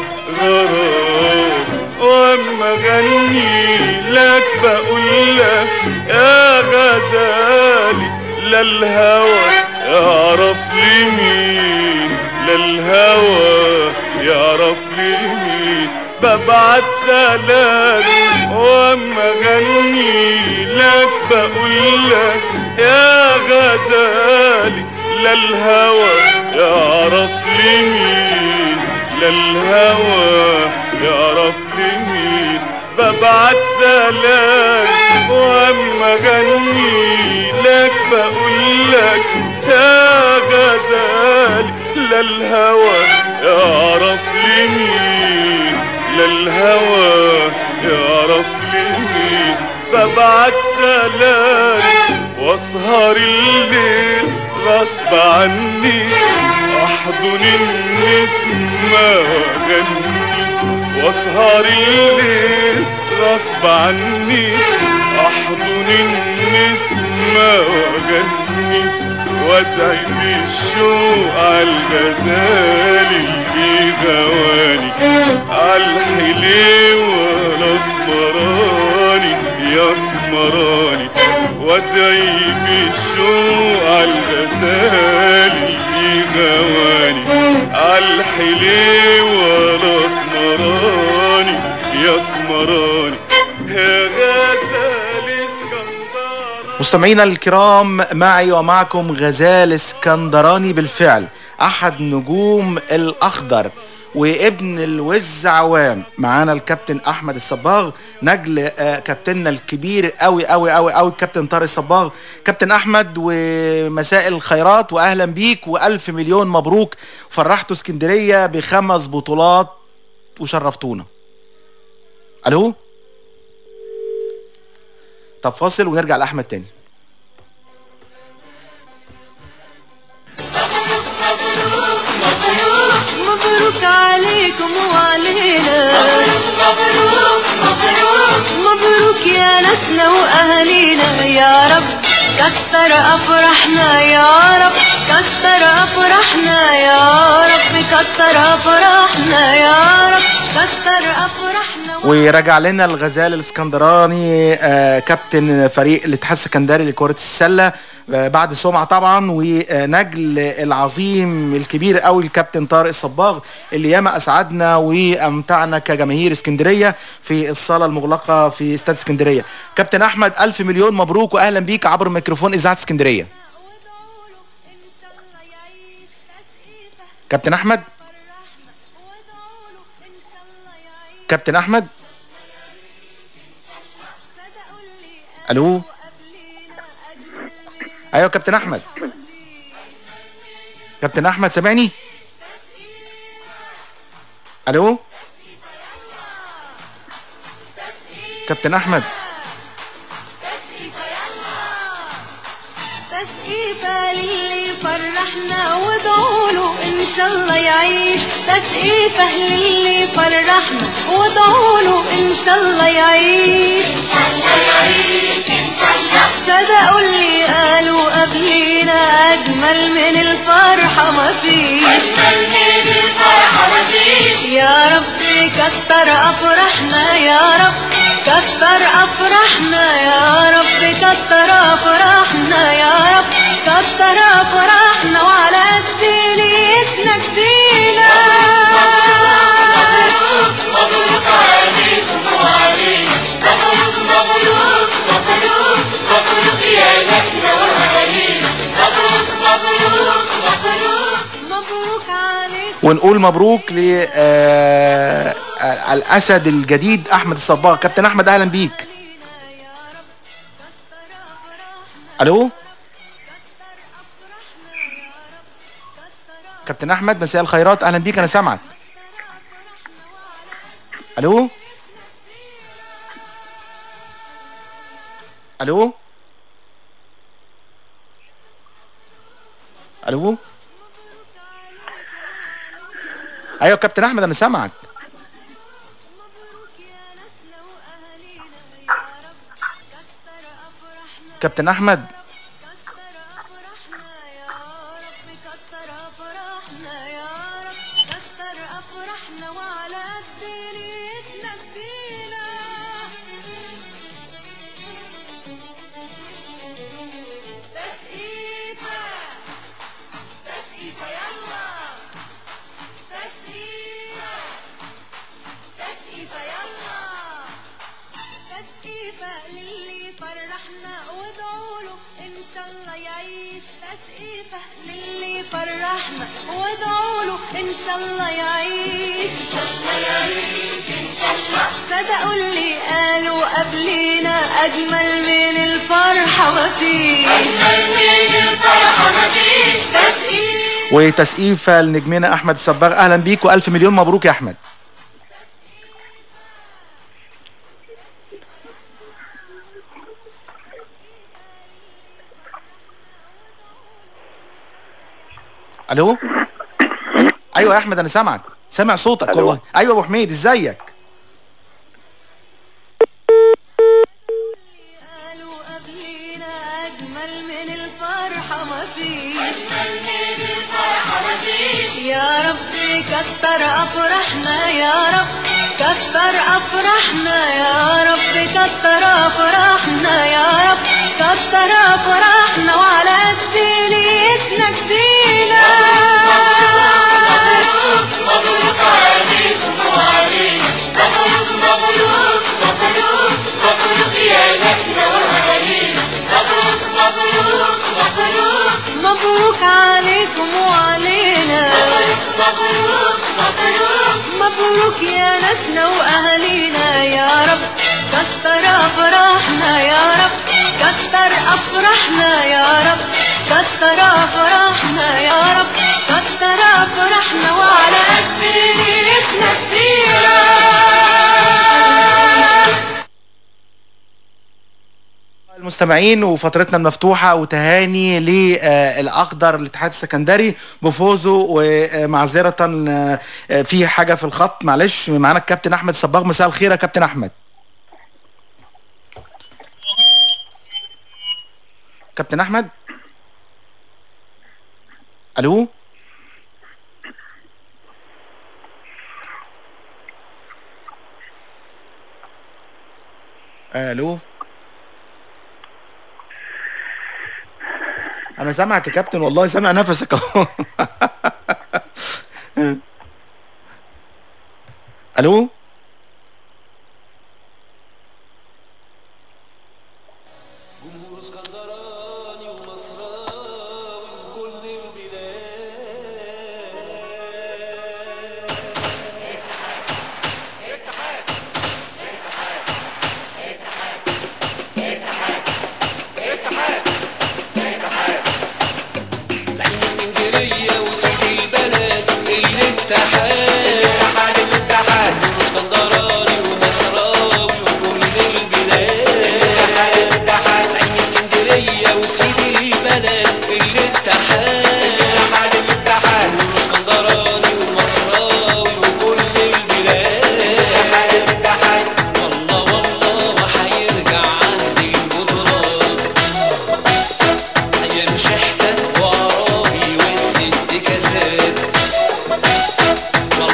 Speaker 21: غرام واما غني لك بقول لك يا غزالي لا الهوى يعرف لي مين لا الهوى يعرف لي مين ببعت سلام واما غني لك بقول لك يا غزالي لا الهوى يعرف لي مين لا الهوى يعرف لي مين ببعت سلام واما غني لك بقول لك يا غزالي لا الهوى يعرف لي مين لا الهوى يعرف لي مين ببعت سلام واسهر الليل غصب عني احضن النسمة واغني واسهر الليل غصب عني احضن النسمة واغني وادعي بالشوق عالغزال اللي غواني عالحليوة الاسمراني يا اسمراني وادعي بالشوق عالغزال اللي غواني عالحليوة الاسمراني يا اسمراني يا غزال اسكندراني
Speaker 11: مستمعينا الكرام معي ومعكم غزال اسكندراني بالفعل احد نجوم الاخضر وابن الوز عوام معانا الكابتن احمد الصباغ نجل آه، كابتننا الكبير قوي قوي قوي قوي الكابتن طارق الصباغ كابتن احمد ومساء الخيرات واهلا بيك والف مليون مبروك فرحتوا اسكندريه بخمس بطولات وشرفتونا الو طب فاصل ونرجع لاحمد تاني
Speaker 19: مبروك عليكم وعلينا مبروك مبروك مبروك يا ناسنا واهالينا يا رب كتر افراحنا يا رب كتر افراحنا يا رب كتر افراحنا يا رب كتر افراحنا
Speaker 11: ورجع لنا الغزال الاسكندراني آه، كابتن فريق الاتحاد السكندري لكرة السلة آه، بعد سمعة طبعا ونجل العظيم الكبير قوي الكابتن طارق الصباغ اللي ياما اسعدنا وامتعنا كجماهير اسكندرية في الصالة المغلقة في استاد اسكندرية كابتن احمد الف مليون مبروك واهلا بيك عبر ميكروفون اذاعة اسكندرية كابتن احمد كابتن احمد الو ايوه كابتن احمد كابتن احمد سامعني الو كابتن احمد
Speaker 19: تسقيفة للي فرحنا وادعوا له ان شاء الله يعيش تسقيفة للي فرحنا وادعوا له ان شاء الله يعيش صدقوا اللي قالوا قبلينا اجمل من الفرحة ما فيش يا رب كتر افراحنا يا رب كتر افراحنا يا رب كتر افراحنا يا رب كتر افراحنا وعلى قد نيتنا كفينا
Speaker 18: مبروك عليكم وعلينا مبروك مبروك مبروك مبروك يا نحنا وأهالينا مبروك مبروك مبروك
Speaker 19: مبروك عليك
Speaker 11: ونقول مبروك ل آه، الاسد الجديد احمد الصباغ كابتن احمد اهلا بيك الو كابتن احمد مساء الخيرات اهلا بيك انا سامعك الو الو الو ايوه كابتن احمد انا سامعك كابتن احمد
Speaker 19: تسقيفة للي فرحنا وادعوله ان شاء الله يعيش تسقيفة للي فرحنا وادعوله ان شاء الله يعيش ان شاء الله يعيش ان شاء الله صدقوا اللي قالوا قبلينا اجمل من الفرحة مفيش اجمل من الفرحة مفيش تسقيفة
Speaker 11: وتسقيفه لنجمنا احمد الصباغ اهلا بيك والف مليون مبروك يا احمد الو ايوه يا احمد انا سامعك سامع صوتك
Speaker 2: ألو.
Speaker 11: والله ايوه ابو حميد ازيك
Speaker 19: أجمل من الفرحة مفيش أجمل من الفرحة مفيش يا رب كتر أفرحنا يا رب كتر أفرحنا يا رب كتر أفرحنا يا رب كتر أفرحنا وعلى قد نيتنا كدينا مبروك مبروك عليكم وعلينا مبروك مبروك مبروك مبروك يا لحنا وأهالينا مبروك مبروك مبروك مبروك عليكم وعلينا مبروك مبروك مبروك يا ناسنا وأهالينا يا رب كتر أفراحنا يا رب كتر أفراحنا يا رب كتر أفراحنا يا رب كتر أفراحنا وعلى قد نيتنا كتيرة
Speaker 11: المستمعين وفترتنا المفتوحة وتهاني للأخضر الاتحاد السكندري بفوزه ومعذرة آه، آه، في حاجة في الخط معلش معانا الكابتن أحمد صباغ مساء الخير يا كابتن أحمد كابتن أحمد ألو ألو انا سامعك يا كابتن والله سامع نفسك اهو الو
Speaker 8: زعيم اسكندرية وسيد البلد الاتحاد الاتحاد الاتحاد اسكندراني ومصراوي وكل البلاد الاتحاد زعيم اسكندرية وسيد البلد الاتحاد الاتحاد الاتحاد اسكندراني ومصراوي وكل البلاد الاتحاد والله والله ما هيرجع عهد البطولات ايام شحتة وعرابي والست كاسات والله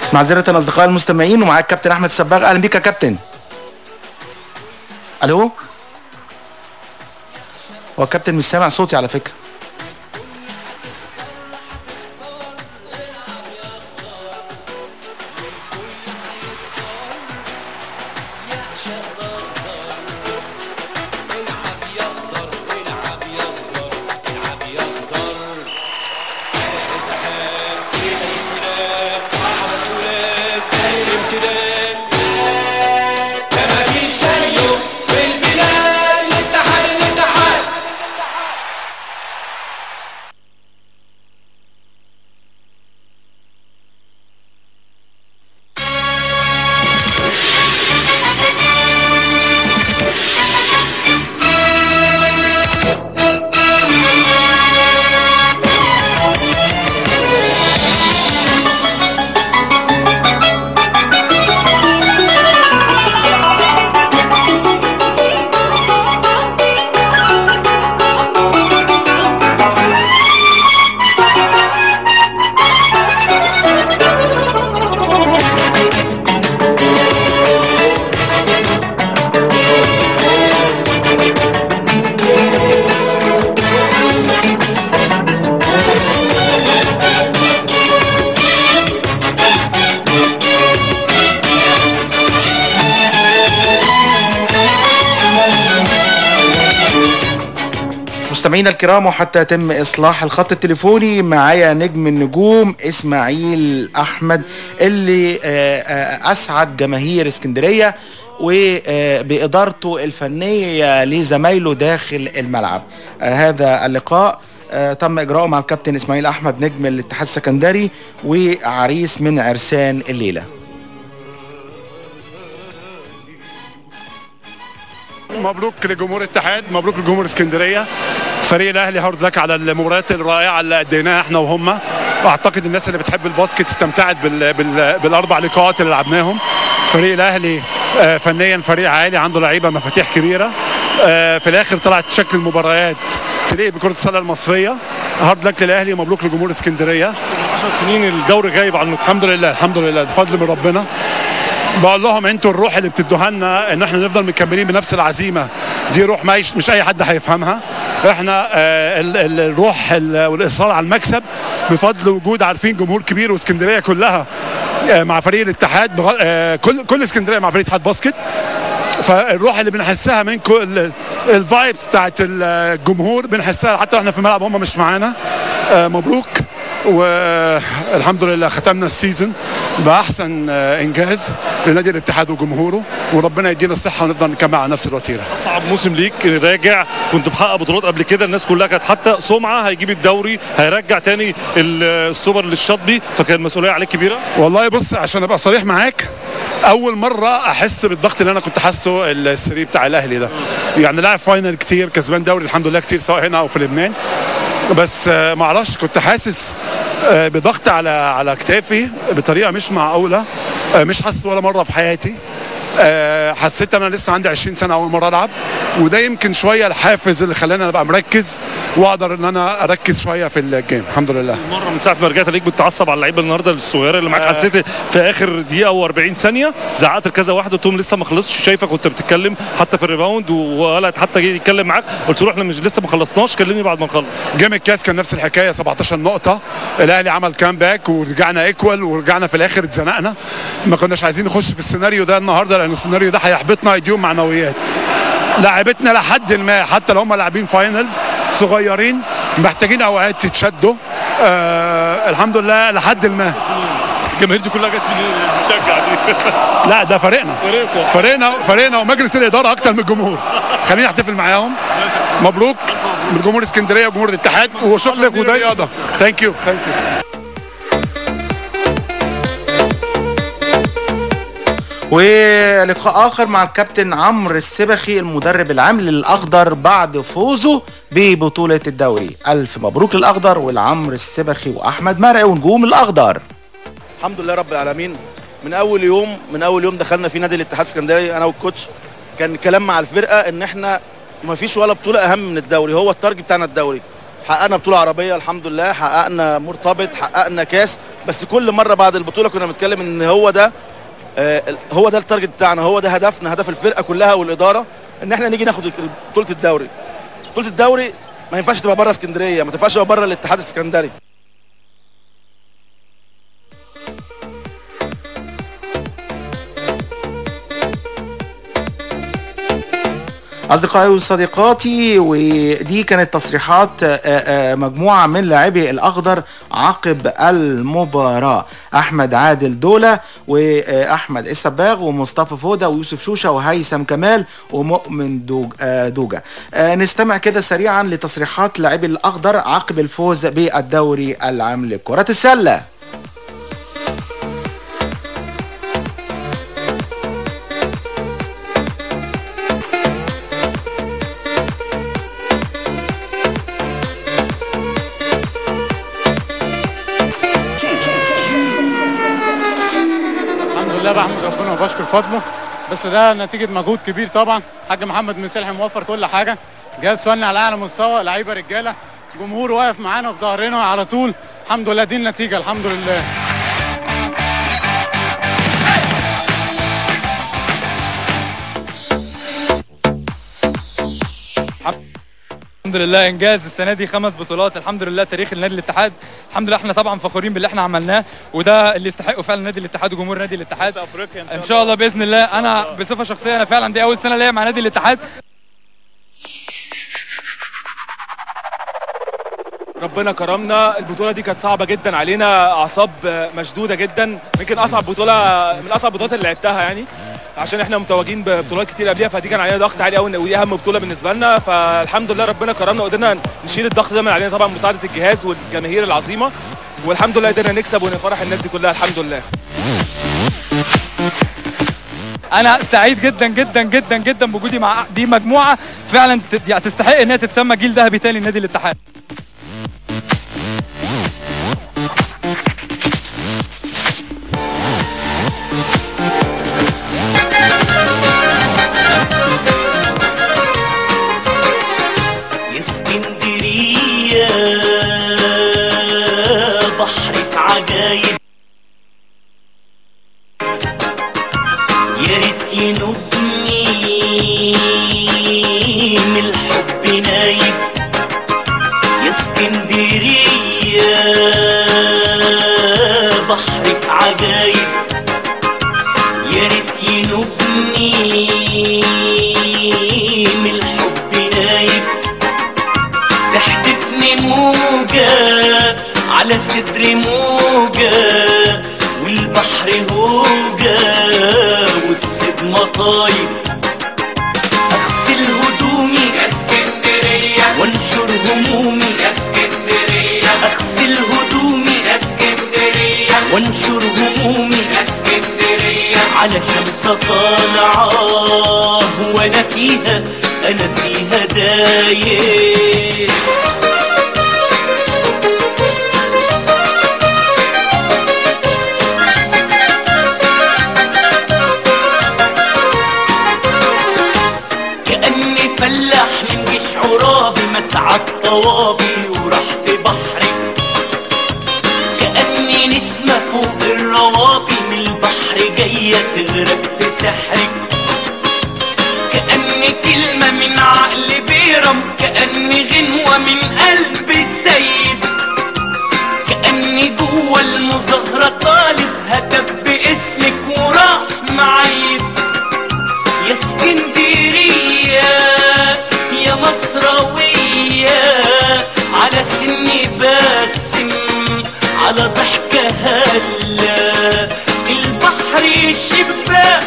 Speaker 11: معذرة أصدقائي المستمعين ومعاك كابتن أحمد السباغ أهلا بيك يا كابتن ألو هو الكابتن مش سامع صوتي على فكرة
Speaker 18: ما فيش زيه في البلاد الاتحاد الاتحاد
Speaker 11: مستمعينا الكرام وحتى يتم اصلاح الخط التليفوني معايا نجم النجوم اسماعيل احمد اللي آه، آه، اسعد جماهير اسكندريه وبادارته الفنيه لزمايله داخل الملعب آه، هذا اللقاء آه، تم اجراؤه مع الكابتن اسماعيل احمد نجم الاتحاد السكندري وعريس من عرسان الليله
Speaker 2: مبروك لجمهور الاتحاد مبروك لجمهور اسكندريه فريق الاهلي هارد لك على المباريات الرائعه اللي اديناها احنا وهم اعتقد الناس اللي بتحب الباسكت استمتعت بال... بال... بالاربع لقاءات اللي لعبناهم فريق الاهلي آه، فنيا فريق عالي عنده لعيبه مفاتيح كبيره آه، في الاخر طلعت شكل المباريات تليق بكره السله المصريه هارد لك للاهلي ومبروك لجمهور اسكندريه 10 سنين الدوري غايب عنه الحمد لله الحمد لله ده فضل من ربنا بقول لهم انتوا الروح اللي بتدوها لنا ان احنا نفضل مكملين بنفس العزيمه دي روح مش مش اي حد هيفهمها احنا آه ال- ال- الروح ال- والاصرار على المكسب بفضل وجود عارفين جمهور كبير واسكندريه كلها آه مع فريق الاتحاد بغ- آه كل كل اسكندريه مع فريق اتحاد باسكت فالروح اللي بنحسها من كل الفايبس بتاعت الجمهور بنحسها حتى احنا في الملعب هم مش معانا آه مبروك والحمد لله ختمنا السيزون باحسن آه، انجاز لنادي الاتحاد وجمهوره وربنا يدينا الصحه ونفضل نكمل على نفس الوتيره
Speaker 22: اصعب موسم ليك راجع كنت محقق بطولات قبل كده الناس كلها كانت حتى سمعه هيجيب الدوري هيرجع تاني ال- السوبر للشاطبي فكان المسؤوليه عليك كبيره
Speaker 2: والله بص عشان ابقى صريح معاك اول مره احس بالضغط اللي انا كنت حاسه السري بتاع الاهلي ده يعني لاعب فاينل كتير كسبان دوري الحمد لله كتير سواء هنا او في لبنان بس آه، معرفش كنت حاسس آه، بضغط على على كتافي بطريقه مش معقوله آه، مش حاسس ولا مره في حياتي آه، حسيت انا لسه عندي 20 سنه اول مره العب وده يمكن شويه الحافز اللي خلاني ابقى مركز واقدر ان انا اركز شويه في الجيم الحمد لله
Speaker 22: مره من ساعه ما رجعت ليك بتعصب على اللعيبه النهارده الصغيره اللي معاك
Speaker 2: آه.
Speaker 22: حسيت في اخر دقيقه و40 ثانيه زعقت لكذا واحد قلت لهم لسه ما خلصش شايفك وانت بتتكلم حتى في الريباوند وولد حتى جه يتكلم معاك قلت له احنا مش لسه ما خلصناش كلمني بعد ما نخلص
Speaker 2: جيم الكاس كان نفس الحكايه 17 نقطه الاهلي عمل كام باك ورجعنا ايكوال ورجعنا في الاخر اتزنقنا ما كناش عايزين نخش في السيناريو ده النهارده لان السيناريو ده هيحبطنا يديهم معنويات لعبتنا لحد ما حتى لو هم لاعبين فاينلز صغيرين محتاجين اوقات تتشدوا آه الحمد لله لحد ما
Speaker 22: الجماهير دي كلها جت من بتشجع دي
Speaker 2: لا ده فريقنا فريقنا فريقنا ومجلس الاداره اكتر من الجمهور خليني احتفل معاهم مبروك من جمهور اسكندريه وجمهور الاتحاد وشغلك وده رياضه ثانك يو ثانك يو
Speaker 11: ولقاء اخر مع الكابتن عمرو السبخي المدرب العام للاخضر بعد فوزه ببطوله الدوري الف مبروك للاخضر والعمرو السبخي واحمد مرعي ونجوم الاخضر
Speaker 23: الحمد لله رب العالمين من اول يوم من اول يوم دخلنا في نادي الاتحاد السكندري انا والكوتش كان كلام مع الفرقه ان احنا ما فيش ولا بطوله اهم من الدوري هو التارجت بتاعنا الدوري حققنا بطوله عربيه الحمد لله حققنا مرتبط حققنا كاس بس كل مره بعد البطوله كنا بنتكلم ان هو ده آه، هو ده التارجت بتاعنا هو ده هدفنا هدف الفرقه كلها والاداره ان احنا نيجي ناخد بطوله الدوري بطوله الدوري ما ينفعش تبقى بره اسكندريه ما تنفعش تبقى بره الاتحاد السكندري
Speaker 11: أصدقائي وصديقاتي ودي كانت تصريحات آه، آه، مجموعة من لاعبي الأخضر عقب المباراة أحمد عادل دولة وأحمد السباغ ومصطفى فودة ويوسف شوشة وهيثم كمال ومؤمن دوج آه، دوجة آه، نستمع كده سريعا لتصريحات لاعبي الأخضر عقب الفوز بالدوري العام لكرة السلة
Speaker 1: الحمد لله بحمد ربنا وبشكر فضله بس ده نتيجه مجهود كبير طبعا حاج محمد بن سلحي موفر كل حاجه جهاز فني على اعلى مستوى لعيبه رجاله جمهور واقف معانا في ظهرنا على طول الحمد لله دي النتيجه الحمد لله
Speaker 4: الحمد لله انجاز السنه دي خمس بطولات الحمد لله تاريخ النادي الاتحاد الحمد لله احنا طبعا فخورين باللي احنا عملناه وده اللي يستحقه فعلا نادي الاتحاد وجمهور نادي الاتحاد
Speaker 22: افريقيا
Speaker 4: ان شاء الله باذن الله انا بصفه شخصيه انا فعلا دي اول سنه ليا مع نادي الاتحاد
Speaker 5: ربنا كرمنا البطوله دي كانت صعبه جدا علينا اعصاب مشدوده جدا يمكن اصعب بطوله من اصعب البطولات اللي لعبتها يعني عشان احنا متوجين ببطولات كتير قبليها فدي كان علينا ضغط عالي قوي ودي اهم بطوله بالنسبه لنا فالحمد لله ربنا كرمنا وقدرنا نشيل الضغط ده من علينا طبعا مساعده الجهاز والجماهير العظيمه والحمد لله قدرنا نكسب ونفرح الناس دي كلها الحمد لله
Speaker 4: انا سعيد جدا جدا جدا جدا بوجودي مع دي مجموعه فعلا تت- يعني تستحق انها تتسمى جيل ذهبي تاني لنادي الاتحاد
Speaker 24: يا اسكندرية بحرك عجايب يا ريت ينوبني من الحب نايب يا اسكندرية بحرك عجايب يا ريت ينوبني من الحب نايب تحدفني موجة على صدر موجة والبحر هوجة والصيد مطايب اغسل هدومي يا اسكندرية وانشر همومي يا اسكندرية اغسل هدومي يا اسكندرية وانشر همومي يا اسكندرية على شمس طالعة وانا فيها انا فيها دايب كأني فلاح من جيش عرابي متع الطوابي وراح في بحري كأني نسمة فوق الروابي من البحر جاية تغرق في سحري كأني كلمة من عقل بيرم كأني غنوة من قلب السيد كأني جوه المظاهرة طالب هتف باسمك وراح معيد يا اسكندرية يا مصراوية على سني باسم على ضحكة هلا البحر شباك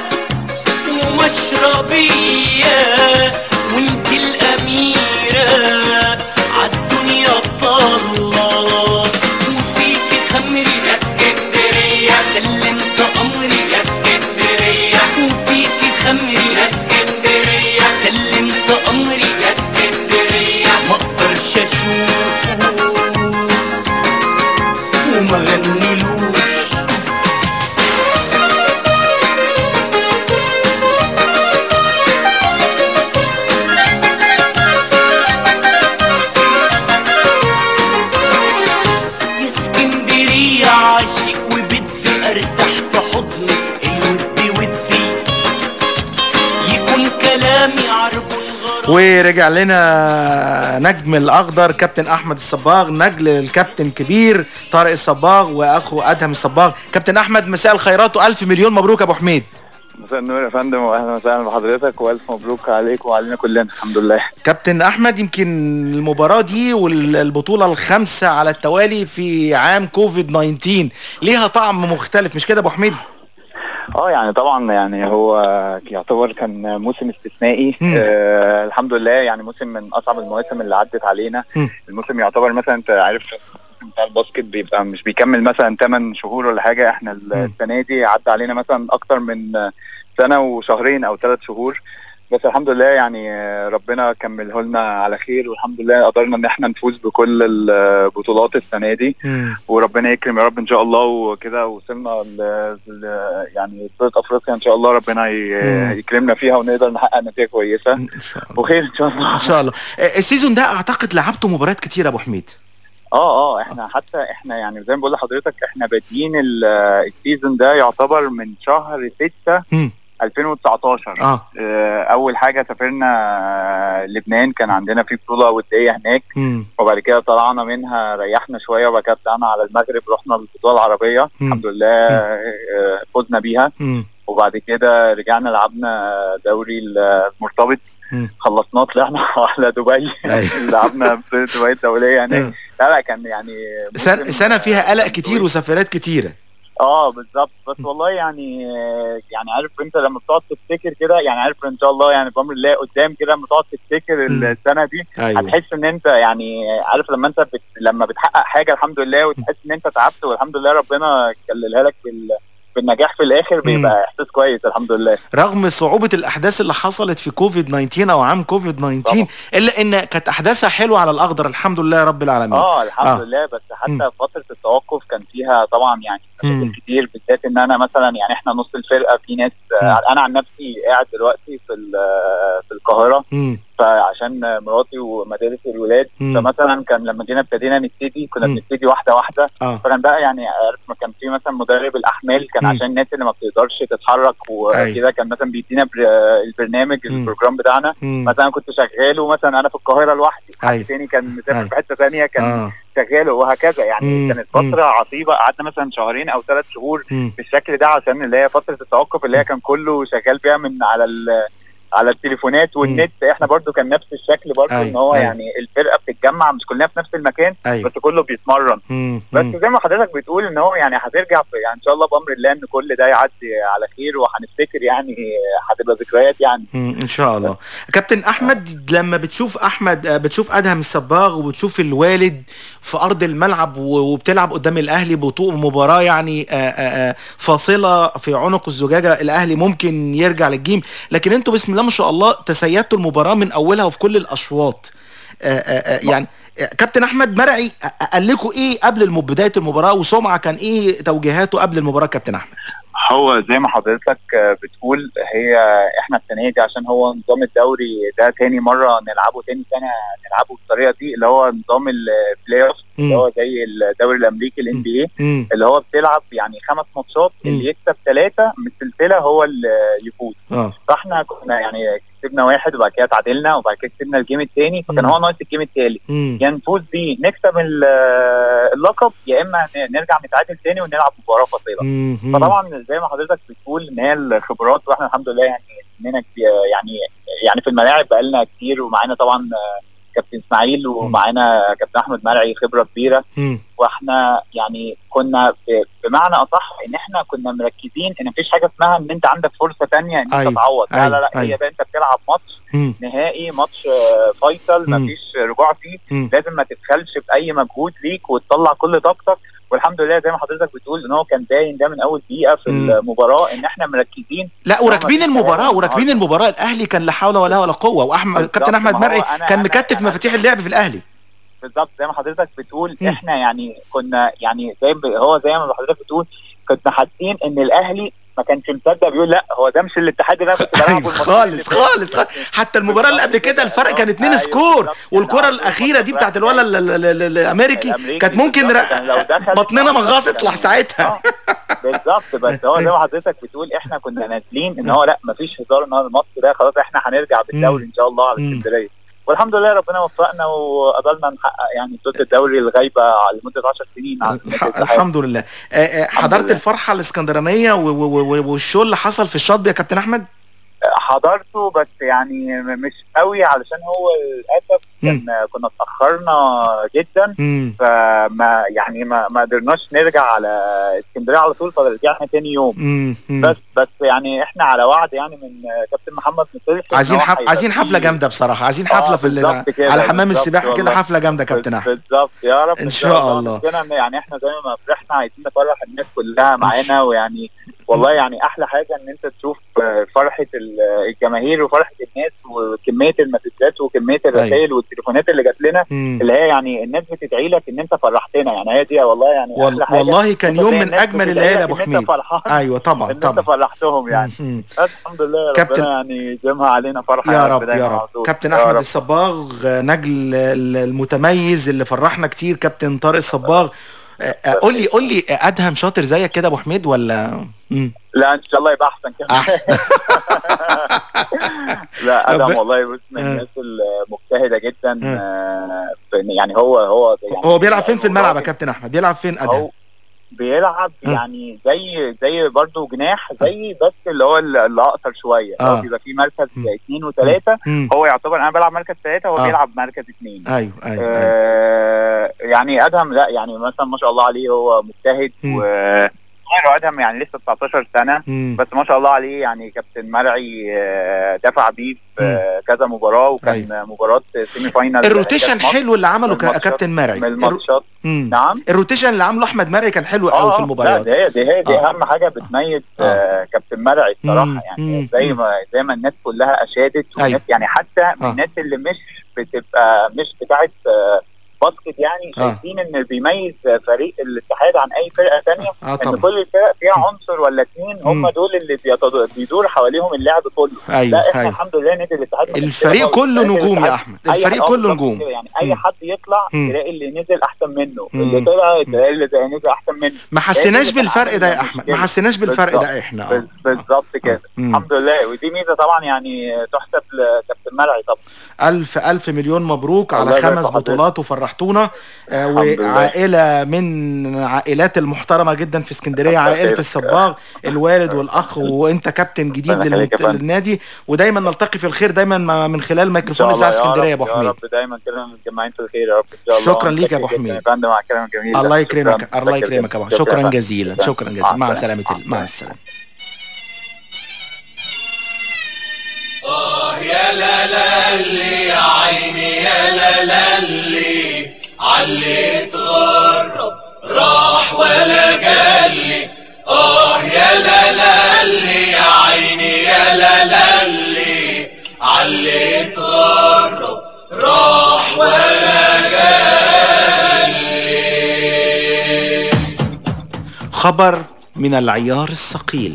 Speaker 24: ومشربية وانت الأميرة عالدنيا طالة وفيكي خمري يا اسكندرية سلمت أمري يا اسكندرية وفيكي خمري يا اسكندرية سلمت أمري يا اسكندرية ما اقدرش اشوفه وما غنيلوش
Speaker 11: ورجع لنا نجم الاخضر كابتن احمد الصباغ نجل الكابتن كبير طارق الصباغ واخو ادهم الصباغ كابتن احمد مساء الخيرات والف مليون مبروك يا ابو حميد
Speaker 3: مساء النور يا فندم واهلا وسهلا بحضرتك والف مبروك عليك وعلينا كلنا الحمد لله
Speaker 11: كابتن احمد يمكن المباراه دي والبطوله الخامسه على التوالي في عام كوفيد 19 ليها طعم مختلف مش كده يا ابو حميد
Speaker 3: اه يعني طبعا يعني هو يعتبر كان موسم استثنائي آه الحمد لله يعني موسم من اصعب المواسم اللي عدت علينا
Speaker 11: مم.
Speaker 3: الموسم يعتبر مثلا انت عارف الموسم بتاع الباسكت بيبقى مش بيكمل مثلا 8 شهور ولا حاجه احنا السنه دي عدى علينا مثلا اكتر من سنه وشهرين او ثلاث شهور بس الحمد لله يعني آه، ربنا كمله لنا على خير والحمد لله قدرنا ان احنا نفوز بكل البطولات السنه دي وربنا يكرم يا رب ان شاء الله وكده وصلنا ل... ل... يعني بطوله افريقيا ان شاء الله ربنا ي...
Speaker 11: مم.
Speaker 3: يكرمنا فيها ونقدر نحقق نتيجه كويسه وخير ان شاء الله
Speaker 11: ان شاء الله آه، السيزون ده اعتقد لعبتوا مباريات كتير يا ابو حميد
Speaker 3: اه اه احنا حتى احنا يعني زي ما بقول لحضرتك احنا بادئين ال- السيزون ده يعتبر من شهر 6
Speaker 11: مم.
Speaker 3: 2019
Speaker 11: اه
Speaker 3: آه، اول حاجه سافرنا آه، لبنان كان عندنا في بطوله وديه هناك
Speaker 11: مم.
Speaker 3: وبعد كده طلعنا منها ريحنا شويه وبعد كده طلعنا على المغرب رحنا البطوله العربيه
Speaker 11: مم.
Speaker 3: الحمد لله آه، فزنا بيها
Speaker 11: مم.
Speaker 3: وبعد كده رجعنا لعبنا دوري المرتبط
Speaker 11: مم.
Speaker 3: خلصناه طلعنا على دبي لعبنا في دبي الدوليه هناك لا لا كان يعني
Speaker 11: سنة, سنة فيها قلق كتير وسفرات كتيرة
Speaker 3: اه بالظبط بس والله يعني يعني عارف انت لما بتقعد تفتكر كده يعني عارف ان شاء الله يعني بامر الله قدام كده لما تقعد تفتكر
Speaker 11: مم.
Speaker 3: السنه دي
Speaker 11: أيوة.
Speaker 3: هتحس ان انت يعني عارف لما انت بت لما بتحقق حاجه الحمد لله وتحس ان انت تعبت والحمد لله ربنا كللها لك بال بالنجاح في الاخر بيبقى احساس كويس الحمد لله
Speaker 11: رغم صعوبة الأحداث اللي حصلت في كوفيد 19 أو عام كوفيد 19 إلا إن كانت أحداثها حلوة على الأخضر الحمد لله يا رب العالمين
Speaker 3: اه الحمد
Speaker 11: آه.
Speaker 3: لله بس حتى
Speaker 11: مم.
Speaker 3: فتره التوقف كان فيها طبعا يعني
Speaker 11: مم.
Speaker 3: كتير بالذات ان انا مثلا يعني احنا نص الفرقه في ناس آه، انا عن نفسي قاعد دلوقتي في ال- في القاهره
Speaker 11: مم.
Speaker 3: فعشان مراتي ومدارس الولاد
Speaker 11: مم.
Speaker 3: فمثلا كان لما جينا ابتدينا نبتدي كنا
Speaker 11: مم.
Speaker 3: بنبتدي واحده واحده
Speaker 11: آه.
Speaker 3: فكان بقى يعني عارف ما كان في مثلا مدرب الاحمال كان
Speaker 11: مم.
Speaker 3: عشان الناس اللي ما بتقدرش تتحرك وكده كان مثلا بيدينا بر- البرنامج
Speaker 11: مم.
Speaker 3: البروجرام بتاعنا
Speaker 11: مم.
Speaker 3: مثلا كنت شغاله مثلا انا في القاهره لوحدي حد
Speaker 11: أيوة.
Speaker 3: تاني كان مسافر
Speaker 11: أيوة.
Speaker 3: في حته ثانيه كان
Speaker 11: آه.
Speaker 3: شغاله وهكذا يعني
Speaker 11: مم.
Speaker 3: كانت فتره عصيبه قعدنا مثلا شهرين او ثلاث شهور
Speaker 11: مم.
Speaker 3: بالشكل ده عشان اللي هي فتره التوقف اللي هي كان كله شغال فيها من على ال على التليفونات والنت احنا برضو كان نفس الشكل برضو
Speaker 11: أيوة.
Speaker 3: ان هو
Speaker 11: أيوة.
Speaker 3: يعني الفرقه بتتجمع مش كلنا في نفس المكان
Speaker 11: أيوة.
Speaker 3: بس كله بيتمرن
Speaker 11: مم.
Speaker 3: بس
Speaker 11: مم.
Speaker 3: زي ما حضرتك بتقول ان هو يعني هترجع في يعني ان شاء الله بامر الله ان كل ده يعدي على خير وهنفتكر يعني هتبقى ذكريات يعني
Speaker 11: مم. ان شاء الله كابتن احمد لما بتشوف احمد آه، بتشوف ادهم الصباغ وبتشوف الوالد في ارض الملعب و- وبتلعب قدام الاهلي بطوله مباراه يعني آه، آه، آه، فاصله في عنق الزجاجه الاهلي ممكن يرجع للجيم لكن انتوا بسم الله ما شاء الله تسيدتوا المباراه من اولها وفي كل الاشواط آه، آه، آه، يعني آه، كابتن احمد مرعي آه، قال لكم ايه قبل الم- بدايه المباراه وسمعه كان ايه توجيهاته قبل المباراه كابتن احمد
Speaker 3: هو زي ما حضرتك آه، بتقول هي احنا السنه دي عشان هو نظام الدوري ده تاني مره نلعبه تاني سنه نلعبه بالطريقه دي اللي هو نظام البلاي اوف اللي
Speaker 11: مم.
Speaker 3: هو زي الدوري الامريكي الان بي اي
Speaker 11: مم.
Speaker 3: اللي هو بتلعب يعني خمس ماتشات
Speaker 11: مم.
Speaker 3: اللي يكسب ثلاثه من السلسله هو اللي يفوز
Speaker 11: اه
Speaker 3: فاحنا كنا يعني كسبنا واحد وبعد كده تعادلنا وبعد كده كسبنا الجيم الثاني فكان
Speaker 11: مم.
Speaker 3: هو ناقص الجيم الثالث
Speaker 11: مم.
Speaker 3: يا نفوز بيه نكسب ال- اللقب يا اما ن- نرجع نتعادل تاني ونلعب مباراه فاصله
Speaker 11: مم.
Speaker 3: فطبعا زي ما حضرتك بتقول ان هي الخبرات واحنا الحمد لله يعني سننا كبي- يعني يعني في الملاعب بقالنا كتير ومعانا طبعا آه، كابتن اسماعيل ومعانا كابتن احمد مرعي خبره كبيره
Speaker 11: مم.
Speaker 3: واحنا يعني كنا ب- بمعنى اصح ان احنا كنا مركزين ان مفيش حاجه اسمها ان انت عندك فرصه تانية ان انت
Speaker 11: أيوة،
Speaker 3: تعوض لا لا لا
Speaker 11: أيوة،
Speaker 3: هي
Speaker 11: أيوة.
Speaker 3: ده انت بتلعب ماتش
Speaker 11: مم.
Speaker 3: نهائي ماتش آه، فيصل
Speaker 11: مم.
Speaker 3: مفيش رجوع فيه
Speaker 11: مم.
Speaker 3: لازم ما تبخلش باي مجهود ليك وتطلع كل طاقتك والحمد لله زي ما حضرتك بتقول ان هو كان باين ده من اول دقيقه في
Speaker 11: مم.
Speaker 3: المباراه ان احنا مركزين
Speaker 11: لا
Speaker 3: إن هو
Speaker 11: وراكبين
Speaker 3: مفيش
Speaker 11: المباراه
Speaker 3: حاجة
Speaker 11: وراكبين المباراه الاهلي كان لا حول ولا ولا قوه واحمد
Speaker 3: بالظبط،
Speaker 11: كابتن احمد
Speaker 3: ما هو
Speaker 11: مرعي
Speaker 3: أنا-
Speaker 11: كان
Speaker 3: أنا-
Speaker 11: مكتف
Speaker 3: أنا-
Speaker 11: مفاتيح اللعب في الاهلي
Speaker 3: بالظبط زي ما حضرتك بتقول
Speaker 11: مم.
Speaker 3: احنا يعني كنا يعني زي ب- هو زي ما حضرتك بتقول كنا حاسين ان الاهلي ما كانش مصدق بيقول لا هو ده مش الاتحاد اللي انا كنت بلعبه الماتشين اللي
Speaker 11: خالص
Speaker 3: فاتوا.
Speaker 11: خالص خالص. حتى المباراه اللي قبل كده الفرق كان اتنين سكور والكره الاخيره دي بتاعت الولد ال- ال- ال- الامريكي كانت ممكن ر- بطننا مغصت لح ساعتها
Speaker 3: بالظبط بس هو زي ما حضرتك بتقول احنا كنا نازلين ان هو لا مفيش هزار ان هو الماتش ده خلاص احنا هنرجع بالدوري ان شاء الله على اسكندريه والحمد لله ربنا وفقنا وقدرنا نحقق يعني بطوله الدوري الغايبه لمده 10 سنين عن النادي الاتحاد.
Speaker 11: الحمد لله آه، آه، حضرت الفرحه الاسكندرانيه و- و- و- والشو اللي حصل في الشاطبي يا كابتن احمد
Speaker 3: حضرته بس يعني م- مش قوي علشان هو للاسف كان كنا اتاخرنا جدا
Speaker 11: مم.
Speaker 3: فما يعني ما ما قدرناش نرجع على اسكندريه على طول فرجعنا تاني يوم
Speaker 11: مم. مم.
Speaker 3: بس بس يعني احنا على وعد يعني من كابتن محمد مصلحي إن
Speaker 11: عايزين
Speaker 3: هو
Speaker 11: حف...
Speaker 3: هيبقى
Speaker 11: عايزين
Speaker 3: فيه-
Speaker 11: حفله جامده بصراحه عايزين
Speaker 3: آه،
Speaker 11: حفله في ال...
Speaker 3: بالظبط كده،
Speaker 11: على حمام
Speaker 3: بالظبط
Speaker 11: السباحه كده
Speaker 3: والله.
Speaker 11: حفله جامده يا كابتن احمد
Speaker 3: بالظبط يا رب
Speaker 11: إن شاء الله.
Speaker 3: كده يعني احنا زي ما فرحنا عايزين نفرح الناس كلها معانا ويعني والله يعني احلى حاجه ان انت تشوف آه، فرحه ال- الجماهير وفرحه الناس وكميه المسجات وكميه الرسائل والتليفونات اللي جات لنا
Speaker 11: مم.
Speaker 3: اللي هي يعني الناس بتدعي لك ان انت فرحتنا يعني هي دي والله يعني
Speaker 11: وال...
Speaker 3: احلى حاجه
Speaker 11: والله كان
Speaker 3: إنت
Speaker 11: يوم
Speaker 3: تلاقي
Speaker 11: من
Speaker 3: الناس
Speaker 11: اجمل
Speaker 3: بتدعي
Speaker 11: الليالي يا
Speaker 3: لك
Speaker 11: ابو
Speaker 3: إن أنت
Speaker 11: حميد
Speaker 3: فرحان
Speaker 11: ايوه طبعا
Speaker 3: ان انت
Speaker 11: طبعا
Speaker 3: فرحتهم يعني
Speaker 11: مم.
Speaker 3: بس الحمد لله
Speaker 11: كابتن-
Speaker 3: ربنا يعني يديمها علينا فرحه
Speaker 11: يا رب
Speaker 3: دايما
Speaker 11: يا
Speaker 3: على
Speaker 11: رب
Speaker 3: طول.
Speaker 11: كابتن
Speaker 3: يا
Speaker 11: احمد
Speaker 3: رب.
Speaker 11: الصباغ نجل ال- المتميز اللي فرحنا كتير كابتن طارق الصباغ آه، آه، قول لي قول لي آه، ادهم شاطر زيك كده يا ابو حميد ولا مم.
Speaker 3: لا ان شاء الله يبقى احسن كمان
Speaker 11: احسن
Speaker 3: لا ادم
Speaker 11: رب-
Speaker 3: والله بص من
Speaker 11: آه.
Speaker 3: الناس المجتهده جدا
Speaker 11: آه.
Speaker 3: آه، في- يعني هو هو يعني
Speaker 11: هو بيلعب فين في الملعب يا كابتن احمد بيلعب فين ادهم
Speaker 3: بيلعب
Speaker 11: آه.
Speaker 3: يعني زي زي برضه جناح زي بس اللي هو اللي اللي اقصر شويه
Speaker 11: آه.
Speaker 3: هو بيبقى فيه مركز اثنين وثلاثه
Speaker 11: مم.
Speaker 3: هو يعتبر انا بلعب مركز ثلاثه هو
Speaker 11: آه.
Speaker 3: بيلعب مركز اثنين
Speaker 11: ايوه ايوه, أيوة.
Speaker 3: آه يعني ادهم لا يعني مثلا ما شاء الله عليه هو مجتهد
Speaker 11: مم.
Speaker 3: و صغير ادهم يعني لسه 19 سنه
Speaker 11: مم.
Speaker 3: بس ما شاء الله عليه يعني كابتن مرعي آه، دفع بيه في آه، كذا مباراه وكان مباراه سيمي فاينال
Speaker 11: الروتيشن
Speaker 3: كأس مصر.
Speaker 11: حلو اللي عمله
Speaker 3: من
Speaker 11: ك-
Speaker 3: الماتشات-
Speaker 11: كابتن مرعي
Speaker 3: من الماتشات
Speaker 11: مم.
Speaker 3: نعم
Speaker 11: الروتيشن اللي عامله احمد مرعي كان حلو قوي في
Speaker 3: لا
Speaker 11: المباريات
Speaker 3: دي هي دي هي دي
Speaker 11: آه.
Speaker 3: اهم حاجه بتميز آه. كابتن مرعي
Speaker 11: مم.
Speaker 3: الصراحه يعني زي ما زي ما الناس كلها اشادت والناس
Speaker 11: أيوة.
Speaker 3: يعني حتى من
Speaker 11: آه.
Speaker 3: الناس اللي مش بتبقى مش بتاعت آه، باسكت يعني
Speaker 11: آه.
Speaker 3: شايفين ان اللي بيميز فريق الاتحاد عن اي فرقه ثانيه
Speaker 11: آه
Speaker 3: ان
Speaker 11: طبعا.
Speaker 3: كل الفرق فيها عنصر ولا اثنين هم
Speaker 11: مم.
Speaker 3: دول اللي بيتض- بيدور حواليهم اللعب كله
Speaker 11: أيوة،
Speaker 3: لا احنا
Speaker 11: أيوة.
Speaker 3: الحمد لله نادي الاتحاد ما كانش
Speaker 11: الفريق
Speaker 3: كده خالص.
Speaker 11: كله
Speaker 3: نادي
Speaker 11: نجوم يا
Speaker 3: الاتحاد
Speaker 11: أحمد.
Speaker 3: أي-
Speaker 11: الفريق
Speaker 3: آه
Speaker 11: كله
Speaker 3: بالظبط
Speaker 11: نجوم.
Speaker 3: كده، يعني
Speaker 11: مم.
Speaker 3: اي حد يطلع
Speaker 11: مم.
Speaker 3: تلاقي اللي نزل احسن منه
Speaker 11: مم.
Speaker 3: اللي طلع تلاقي اللي نزل احسن منه
Speaker 11: ما
Speaker 3: هي
Speaker 11: حسيناش
Speaker 3: دي اللي
Speaker 11: بالفرق
Speaker 3: كان
Speaker 11: ده يا
Speaker 3: عامل
Speaker 11: احمد ما
Speaker 3: مشكلة.
Speaker 11: حسيناش بالفرق
Speaker 3: بالظبط.
Speaker 11: ده احنا اه
Speaker 3: بال- بالظبط كده
Speaker 11: مم.
Speaker 3: الحمد لله ودي ميزه طبعا يعني تحسب لكابتن مرعي طبعا
Speaker 11: ألف ألف مليون مبروك
Speaker 3: الله
Speaker 11: على
Speaker 3: يبارك
Speaker 11: خمس
Speaker 3: في حضرتك.
Speaker 11: بطولات وفرحتونا آه،
Speaker 3: الحمد لله.
Speaker 11: وعائلة من عائلات المحترمة جدا في اسكندرية عائلة الصباغ الوالد والأخ وأنت كابتن جديد
Speaker 3: ربنا يخليك يا
Speaker 11: للمت-
Speaker 3: فندم.
Speaker 11: للنادي ودايما نلتقي في الخير دايما ما- من خلال
Speaker 3: ان
Speaker 11: ميكروفون
Speaker 3: شاء الله
Speaker 11: إذاعة اسكندرية يا أبو
Speaker 3: يا
Speaker 11: حميد
Speaker 3: رب دايما كده متجمعين في الخير يا رب ان شاء الله
Speaker 11: شكراً ليك يا أبو
Speaker 3: متشكر
Speaker 11: حميد.
Speaker 3: جداً يا فندم على الكلام الجميل ده.
Speaker 11: الله يكرمك
Speaker 3: شكراً.
Speaker 11: الله
Speaker 3: متشكر
Speaker 11: يكرمك يا أبو
Speaker 3: جداً.
Speaker 11: شكرا
Speaker 3: يا فندم.
Speaker 11: جزيلا شكرا جزيلا مع سلامة ال- مع السلامة
Speaker 18: آه يا لا لا اللي يا عيني يا لا لا اللي علي اتغرب راح ولا جالي آه يا لا لا اللي يا عيني يا لا لا اللي علي اتغرب راح ولا جالي
Speaker 11: خبر من العيار الثقيل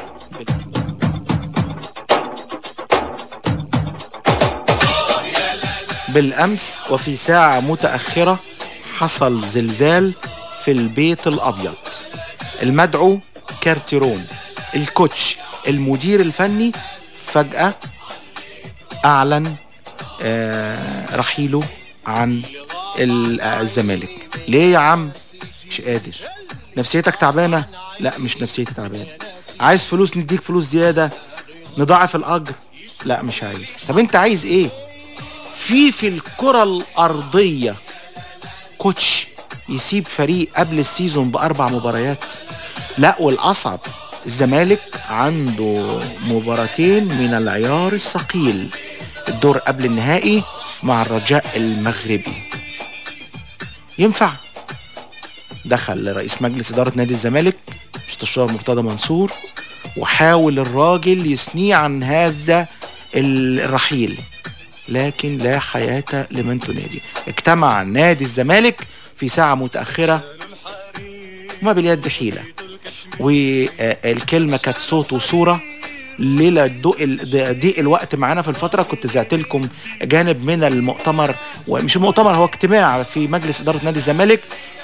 Speaker 11: بالأمس وفي ساعة متأخرة حصل زلزال في البيت الأبيض المدعو كارتيرون الكوتش المدير الفني فجأة أعلن آه، رحيله عن ال- آه، الزمالك ليه يا عم مش قادر نفسيتك تعبانة لا مش نفسيتي تعبانة عايز فلوس نديك فلوس زيادة نضاعف الأجر لا مش عايز طب انت عايز ايه في في الكرة الأرضية كوتش يسيب فريق قبل السيزون بأربع مباريات لا والأصعب الزمالك عنده مباراتين من العيار الثقيل الدور قبل النهائي مع الرجاء المغربي ينفع دخل رئيس مجلس إدارة نادي الزمالك مستشار مرتضى منصور وحاول الراجل يثنيه عن هذا الرحيل لكن لا حياة لمن تنادي اجتمع نادي الزمالك في ساعة متأخرة وما باليد حيلة والكلمة كانت صوت وصورة ليلة ضوء ال- ضيق الوقت معانا في الفترة كنت زعت لكم جانب من المؤتمر ومش المؤتمر هو اجتماع في مجلس إدارة نادي الزمالك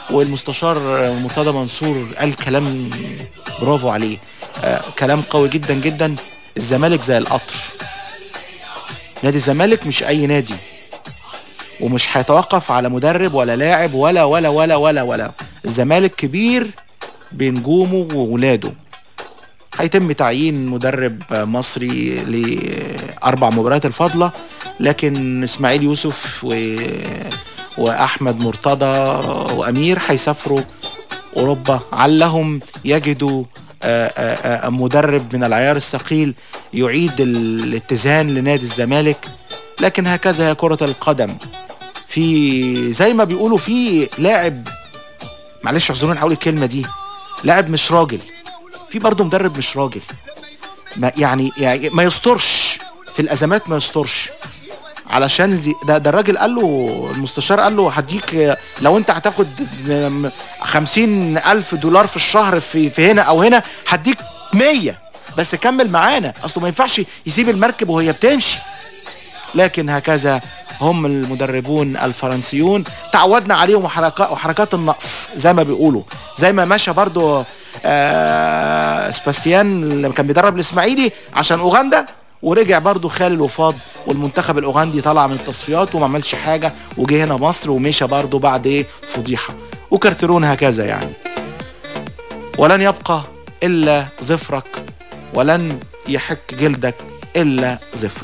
Speaker 11: والمستشار مرتضى منصور قال كلام برافو عليه آه كلام قوي جدا جدا الزمالك زي القطر نادي الزمالك مش اي نادي ومش هيتوقف على مدرب ولا لاعب ولا ولا ولا ولا ولا الزمالك كبير بنجومه وولاده هيتم تعيين مدرب مصري لأربع مباريات الفاضلة لكن إسماعيل يوسف و... وأحمد مرتضى وأمير هيسافروا أوروبا علهم يجدوا آه، آه، آه، مدرب من العيار الثقيل يعيد الاتزان لنادي الزمالك لكن هكذا هي كرة القدم في زي ما بيقولوا في لاعب معلش اعذروني هقول الكلمة دي لاعب مش راجل في برضه مدرب مش راجل ما يعني, يعني ما يسترش في الازمات ما يسترش علشان زي ده, ده الراجل قال له المستشار قال له هديك لو انت هتاخد م- م- خمسين الف دولار في الشهر في, في هنا او هنا هديك مية بس كمل معانا اصله ما ينفعش يسيب المركب وهي بتمشي لكن هكذا هم المدربون الفرنسيون تعودنا عليهم وحركات وحركات النقص زي ما بيقولوا زي ما مشى برضو آه سباستيان لما كان بيدرب الاسماعيلي عشان اوغندا ورجع برضو خالد الوفاض والمنتخب الاوغندي طلع من التصفيات وما عملش حاجه وجه هنا مصر ومشى برضو بعد ايه فضيحه وكارترون هكذا يعني ولن يبقى الا ظفرك ولن يحك جلدك الا ظفرك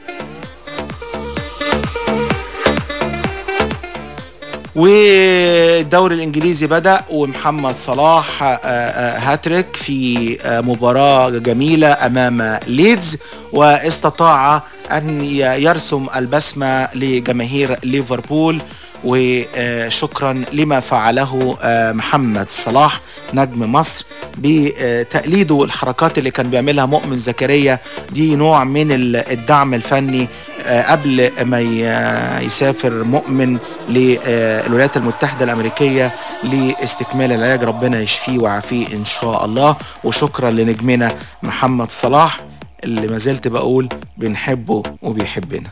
Speaker 11: والدوري الانجليزي بدا ومحمد صلاح آه، آه، هاتريك في آه، مباراه جميله امام ليدز واستطاع ان ي- يرسم البسمه لجماهير ليفربول وشكرا لما فعله آه، محمد صلاح نجم مصر بتقليده الحركات اللي كان بيعملها مؤمن زكريا دي نوع من ال- الدعم الفني آه، قبل ما ي- يسافر مؤمن للولايات المتحدة الأمريكية لاستكمال العلاج ربنا يشفيه ويعافيه إن شاء الله وشكرا لنجمنا محمد صلاح اللي ما زلت بقول بنحبه وبيحبنا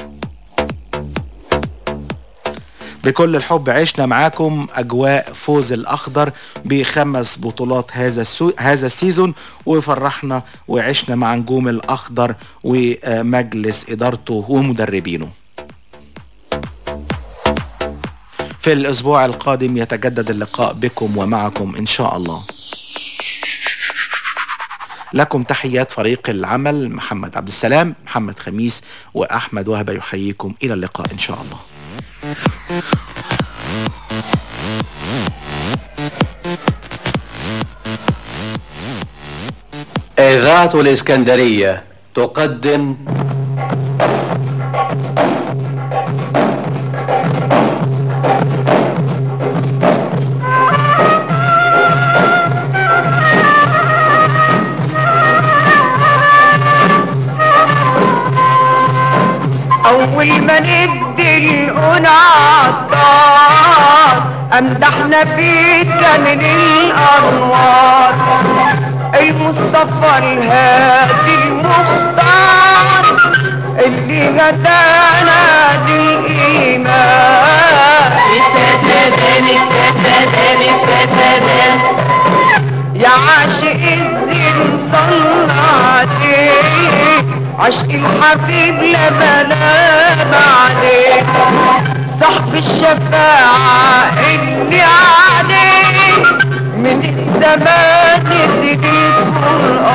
Speaker 11: بكل الحب عشنا معاكم اجواء فوز الاخضر بخمس بطولات هذا السو... هذا السيزون وفرحنا وعشنا مع نجوم الاخضر ومجلس ادارته ومدربينه في الاسبوع القادم يتجدد اللقاء بكم ومعكم ان شاء الله لكم تحيات فريق العمل محمد عبد السلام محمد خميس واحمد وهبه يحييكم الى اللقاء ان شاء الله
Speaker 6: إذاعة الإسكندرية تقدم
Speaker 16: أول ما ندي الأنعطار أمدحنا فيك من الأنوار المصطفى الهادي المختار اللي هدانا للإيمان
Speaker 18: السادان السادان السادان
Speaker 16: يا عاشق الزين صلى عليه عشق الحبيب لا بلام عليه صاحب الشفاعة اللي عليه من الزمان نزل القرآن